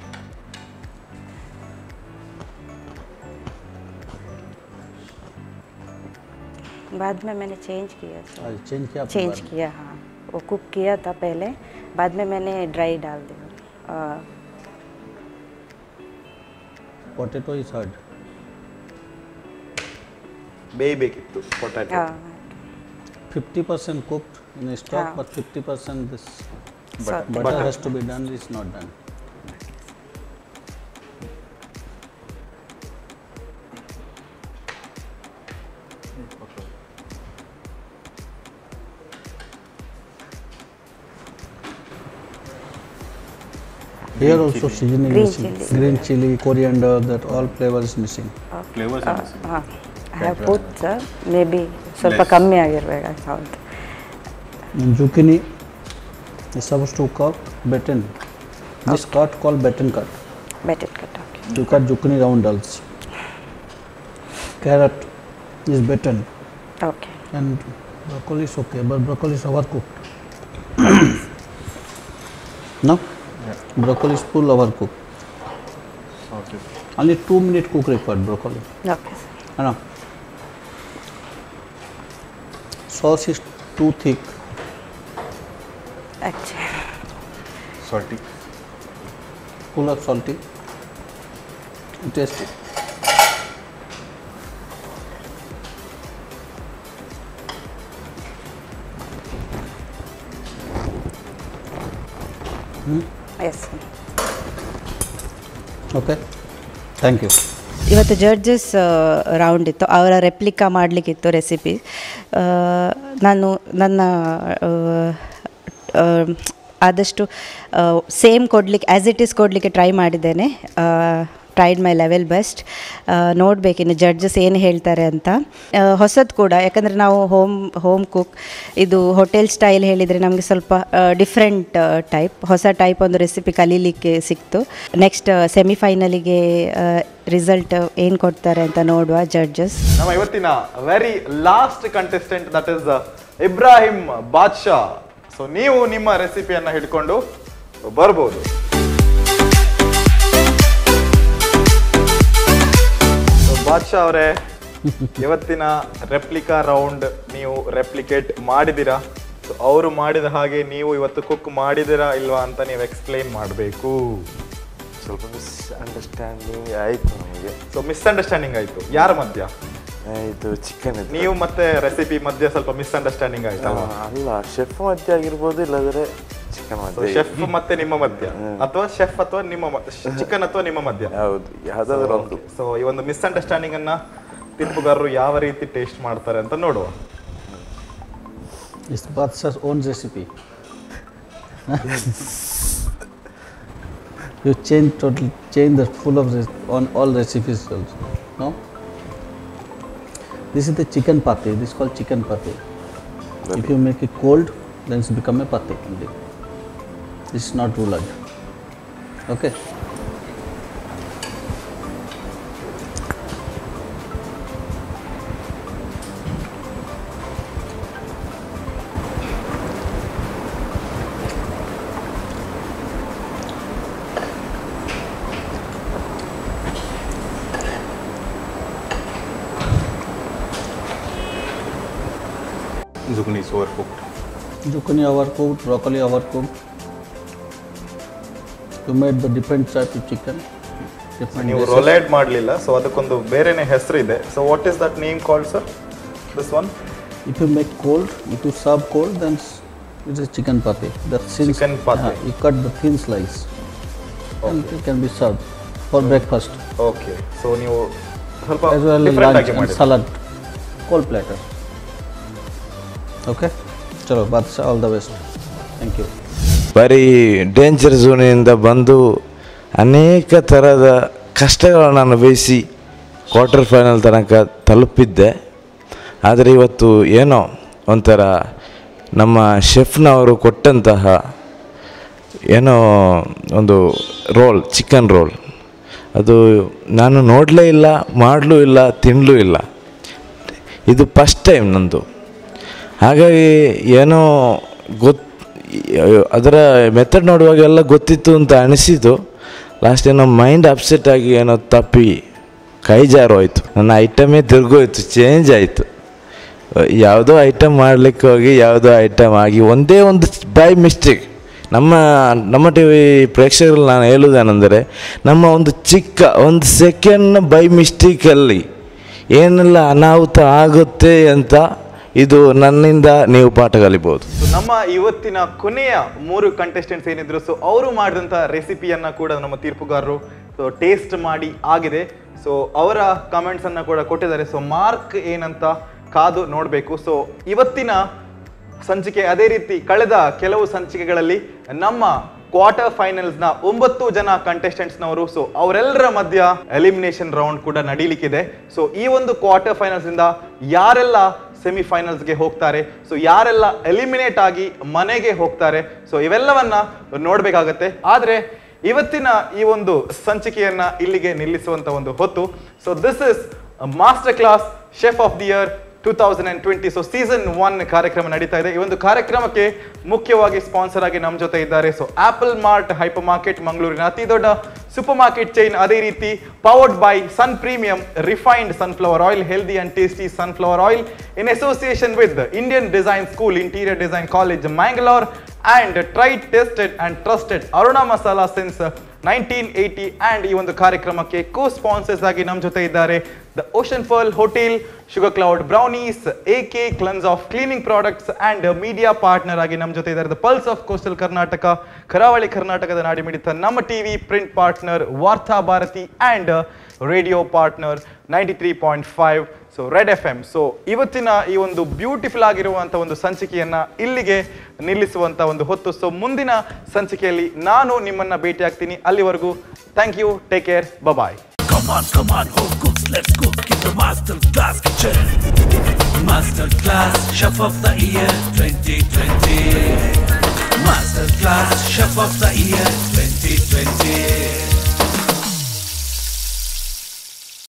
बाद में मैंने change किया sir I change किया आपने change बाद में? किया हाँ वो कुक किया था पहले बाद में मैंने ड्राई डाल दिया Potato is hard. ಬೇಯಬೇಕಿತ್ತು potato Fifty percent cooked in a stock, Yeah. but fifty percent this Saute. butter has to be done. It's not done. Here also seasoning Green missing. chili. Green chili, coriander, that all flavor is missing. Flavours ಹಾಂ I have put sir maybe ಸ್ವಲ್ಪ Less. ಕಮ್ಮಿ ಆಗಿರ್ಬೇಕು ಹೌದು And zucchini is supposed to cut betten. This cut called betten cut. Better cut okay You cut zucchini roundels. Carrot is betten. Okay And broccoli is okay, but broccoli is overcooked. no? Broccoli is full overcooked. Okay Only two minute cook required broccoli. Okay sir I know. Sauce is too thick. Actually salty full of salty. Tasty. Yes Okay. Thank you. ಇವತ್ತು judges round ಇತ್ತು ಅವರ replica ಮಾಡಲಿಕ್ಕಿತ್ತು recipe ನಾನು ನನ್ನ ಆ, ಆ, ಆದಷ್ಟು same ಕೊಡಲಿಕ್ಕೆ as it is ಕೊಡಲಿಕ್ಕೆ ಟ್ರೈ ಮಾಡಿದ್ದೇನೆ ಟ್ರೈಡ್ ಮೈ ಲೆವೆಲ್ ಬೆಸ್ಟ್ ನೋಡಬೇಕಿನ್ನು ಜಡ್ಜಸ್ ಏನು ಹೇಳ್ತಾರೆ ಅಂತ ಹೊಸದು ಕೂಡ ಯಾಕಂದರೆ ನಾವು ಹೋಮ್ ಹೋಮ್ ಕುಕ್ ಇದು ಹೋಟೆಲ್ ಸ್ಟೈಲ್ ಹೇಳಿದರೆ ನಮಗೆ ಸ್ವಲ್ಪ ಡಿಫ್ರೆಂಟ್ ಟೈಪ್ ಹೊಸ ಟೈಪ್ ಒಂದು ರೆಸಿಪಿ ಕಲೀಲಿಕ್ಕೆ ಸಿಕ್ತು ನೆಕ್ಸ್ಟ್ ಸೆಮಿಫೈನಲಿಗೆ ರಿಸಲ್ಟ್ ಏನು ಕೊಡ್ತಾರೆ ಅಂತ ನೋಡುವ ಜಡ್ಜಸ್ ನಮ್ಮ ಇವತ್ತಿನ very last contestant that is Ibrahim Badshah so ನೀವು ನಿಮ್ಮ ರೆಸಿಪಿಯನ್ನ ಹಿಡ್ಕೊಂಡು ಬರ್ಬೋದು So, ಬಾದ್ಶಾ ಅವರೇ ಇವತ್ತಿನ ರೆಪ್ಲಿಕಾ ರೌಂಡ್ ನೀವು ರೆಪ್ಲಿಕೇಟ್ ಮಾಡಿದ್ದೀರಾ ಸೊ ಅವರು ಮಾಡಿದ ಹಾಗೆ ನೀವು ಇವತ್ತು ಕುಕ್ ಮಾಡಿದಿರಾ ಇಲ್ವಾ ಅಂತ ನೀವು ಎಕ್ಸ್ಪ್ಲೈನ್ ಮಾಡಬೇಕು ಸ್ವಲ್ಪ ಮಿಸ್ ಅಂಡರ್ಸ್ಟ್ಯಾಂಡಿಂಗ್ ಆಯಿತು ನಮಗೆ ಸೊ ಮಿಸ್ಅಂಡರ್ಸ್ಟ್ಯಾಂಡಿಂಗ್ ಆಯ್ತು ಯಾರ ಮಧ್ಯ ಇದು ಚಿಕನ್ ಇದು ನೀವು ಮತ್ತೆ ರೆಸಿಪಿ ಮಧ್ಯೆ ಸ್ವಲ್ಪ ಮಿಸ್ಅಂಡರ್ಸ್ಟ್ಯಾಂಡಿಂಗ್ ಆಯ್ತಾ ಅಲ್ಲ ಶೆಫ್ ಮಧ್ಯೆ ಆಗಿರ್ಬೋದು ಇಲ್ಲದ್ರೆ ಚಿಕನ್ ಮಧ್ಯೆ ಶೆಫ್ ಮತ್ತೆ ನಿಮ್ಮ ಮಧ್ಯ ಅಥವಾ ಶೆಫ್ ಅಥವಾ ನಿಮ್ಮ ಚಿಕನ್ ಅಥವಾ ನಿಮ್ಮ ಮಧ್ಯ ಹೌದು ಯಾವ್ದಾದ್ರು ಒಂದು ಸೊ ಈ ಒಂದು ಮಿಸ್ಅಂಡರ್ಸ್ಟ್ಯಾಂಡಿಂಗ್ ಅನ್ನ ತೀರ್ಪುಗಾರರು ಯಾವ ರೀತಿ ಟೇಸ್ಟ್ ಮಾಡ್ತಾರೆ ಅಂತ ನೋಡುವ It's Badshah's own recipe. you change total change the full of res- on all recipes also. No? This is the chicken pate. This is called chicken pate. If you make it cold, then it's become a pate only. This is not roulade. Okay. zucchini is overcooked. Zucchini overcooked, broccoli overcooked. You made the different type of chicken. Different ನೀವು dishes. ರೊಲೈಡ್ ಮಾಡಲಿಲ್ಲ so ಅದಕ್ಕೊಂದು ಬೇರೆನೆ ಹೆಸರು ಇದೆ so what is that name called sir this one If you make cold, if you serve cold, then s- it is chicken pate. The thin, Chicken pate. uh, you cut the thin slice, and it can be served for breakfast okay so ನೀವು ಸ್ವಲ್ಪ as well as different lunch ಆಗಿ and ಮಾಡಿ salad, cold platter. Okay, chalo, Badshah, all the best. Thank you. ಬರೀ danger ಝೋನಿನಿಂದ ಬಂದು ಅನೇಕ ಥರದ ಕಷ್ಟಗಳನ್ನು ಅನುಭವಿಸಿ ಕ್ವಾರ್ಟರ್ ಫೈನಲ್ ತನಕ ತಲುಪಿದ್ದೆ ಆದರೆ ಇವತ್ತು ಏನೋ ಒಂಥರ ನಮ್ಮ ಶೆಫ್ನವರು ಕೊಟ್ಟಂತಹ ಏನೋ ಒಂದು ರೋಲ್ ಚಿಕನ್ ರೋಲ್ ಅದು ನಾನು ನೋಡಲೇ ಇಲ್ಲ ಮಾಡಲೂ ಇಲ್ಲ ತಿನ್ನಲೂ ಇಲ್ಲ ಇದು ಫಸ್ಟ್ ಟೈಮ್ ನಂದು ಹಾಗಾಗಿ ಏನೋ ಗೊತ್ತು ಅದರ ಮೆಥಡ್ ನೋಡುವಾಗೆಲ್ಲ ಗೊತ್ತಿತ್ತು ಅಂತ ಅನಿಸಿತು ಲಾಸ್ಟ್ ಏನೋ ಮೈಂಡ್ ಅಪ್ಸೆಟ್ ಆಗಿ ಏನೋ ತಪ್ಪಿ ಕೈ ಜಾರೋಯ್ತು ನನ್ನ ಐಟಮೇ ತಿರುಗೋಯ್ತು ಚೇಂಜ್ ಆಯಿತು ಯಾವುದೋ ಐಟಮ್ ಮಾಡಲಿಕ್ಕೆ ಹೋಗಿ ಯಾವುದೋ ಐಟಮ್ ಆಗಿ ಒಂದೇ ಒಂದು ಬೈ ಮಿಸ್ಟೇಕ್ ನಮ್ಮ ನಮ್ಮ ಟಿ ವಿ ಪ್ರೇಕ್ಷಕರಲ್ಲಿ ನಾನು ಹೇಳುವುದೇನೆಂದರೆ ನಮ್ಮ ಒಂದು ಚಿಕ್ಕ ಒಂದು ಸೆಕೆಂಡ್ ಬೈ ಮಿಸ್ಟೇಕಲ್ಲಿ ಏನೆಲ್ಲ ಅನಾಹುತ ಆಗುತ್ತೆ ಅಂತ ಇದು ನನ್ನಿಂದ ನೀವು ಪಾಠ ಕಲಿಬೋದು So, ನಮ್ಮ ಇವತ್ತಿನ ಕೊನೆಯ ಮೂರು ಕಂಟೆಸ್ಟೆಂಟ್ಸ್ ಏನಿದ್ರು ಸೊ ಅವರು ಮಾಡಿದಂಥ ರೆಸಿಪಿಯನ್ನ ಕೂಡ ನಮ್ಮ ತೀರ್ಪುಗಾರರು ಸೊ ಟೇಸ್ಟ್ ಮಾಡಿ ಆಗಿದೆ ಸೊ ಅವರ ಕಮೆಂಟ್ಸ್ ಅನ್ನ ಕೂಡ ಕೊಟ್ಟಿದ್ದಾರೆ ಸೊ ಮಾರ್ಕ್ ಏನಂತ ಕಾದು ನೋಡಬೇಕು ಸೊ ಇವತ್ತಿನ ಸಂಚಿಕೆ ಅದೇ ರೀತಿ ಕಳೆದ ಕೆಲವು ಸಂಚಿಕೆಗಳಲ್ಲಿ ನಮ್ಮ ಕ್ವಾರ್ಟರ್ ಫೈನಲ್ಸ್ ನ ಒಂಬತ್ತು ಜನ contestants ನವರು ಸೊ ಅವರೆಲ್ಲರ ಮಧ್ಯ ಎಲಿಮಿನೇಷನ್ ರೌಂಡ್ ಕೂಡ ನಡೀಲಿಕ್ಕಿದೆ ಸೊ ಈ ಒಂದು ಕ್ವಾರ್ಟರ್ ಫೈನಲ್ಸ್ ಇಂದ ಯಾರೆಲ್ಲ ಸೆಮಿಫೈನಲ್ಸ್ಗೆ ಹೋಗ್ತಾರೆ ಸೊ ಯಾರೆಲ್ಲ ಎಲಿಮಿನೇಟ್ ಆಗಿ ಮನೆಗೆ ಹೋಗ್ತಾರೆ ಸೊ ಇವೆಲ್ಲವನ್ನ ನೋಡ್ಬೇಕಾಗತ್ತೆ ಆದ್ರೆ ಇವತ್ತಿನ ಈ ಒಂದು ಸಂಚಿಕೆಯನ್ನ ಇಲ್ಲಿಗೆ ನಿಲ್ಲಿಸುವಂತ ಒಂದು ಹೊತ್ತು so this is master class chef of the year two thousand and twenty so season one ಕಾರ್ಯಕ್ರಮ ನಡೀತಾ ಇದೆ ಈ ಒಂದು ಕಾರ್ಯಕ್ರಮಕ್ಕೆ ಮುಖ್ಯವಾಗಿ ಸ್ಪಾನ್ಸರ್ ಆಗಿ ನಮ್ಮ ಜೊತೆ ಇದ್ದಾರೆ so Apple Mart hypermarket ಮಂಗಳೂರಿನ ಅತಿ ದೊಡ್ಡ ಸೂಪರ್ ಮಾರ್ಕೆಟ್ ಚೈನ್ ಅದೇ ರೀತಿ powered by Sun premium refined sunflower oil healthy and tasty sunflower oil in association with Indian design school interior design college Mangalore and tried tested and trusted Aruna Masala since nineteen eighty and ಈ ಒಂದು ಕಾರ್ಯಕ್ರಮಕ್ಕೆ co sponsors ಆಗಿ ನಮ್ಮ ಜೊತೆ ಇದ್ದಾರೆ the Ocean Fall hotel Sugar Cloud brownies A K cleans of cleaning products and media partner ಆಗಿ ನಮ್ಮ ಜೊತೆ ಇದ್ದಾರೆ the pulse of coastal Karnataka ಕರಾವಳಿ ಕರ್ನಾಟಕದ ನಾಡಿಮಿಡಿತ Namma TV print partner Vartha Bharathi and radio partner ninety three point five so Red F M so ಇವತ್ತಿನ ಈ ಒಂದು ಬ್ಯೂಟಿಫುಲ್ ಆಗಿರುವಂಥ ಒಂದು ಸಂಚಿಕೆಯನ್ನ ಇಲ್ಲಿಗೆ ನಿಲ್ಲಿಸುವಂಥ ಒಂದು ಹೊತ್ತು ಸೊ ಮುಂದಿನ ಸಂಚಿಕೆಯಲ್ಲಿ ನಾನು ನಿಮ್ಮನ್ನ ಭೇಟಿ ಆಗ್ತೀನಿ ಅಲ್ಲಿವರೆಗೂ thank you take care bye Come on, come on, home cooks, let's cook in the Master Class Kitchen. Master Class Chef of the Year 2020. Master Class Chef of the Year 2020.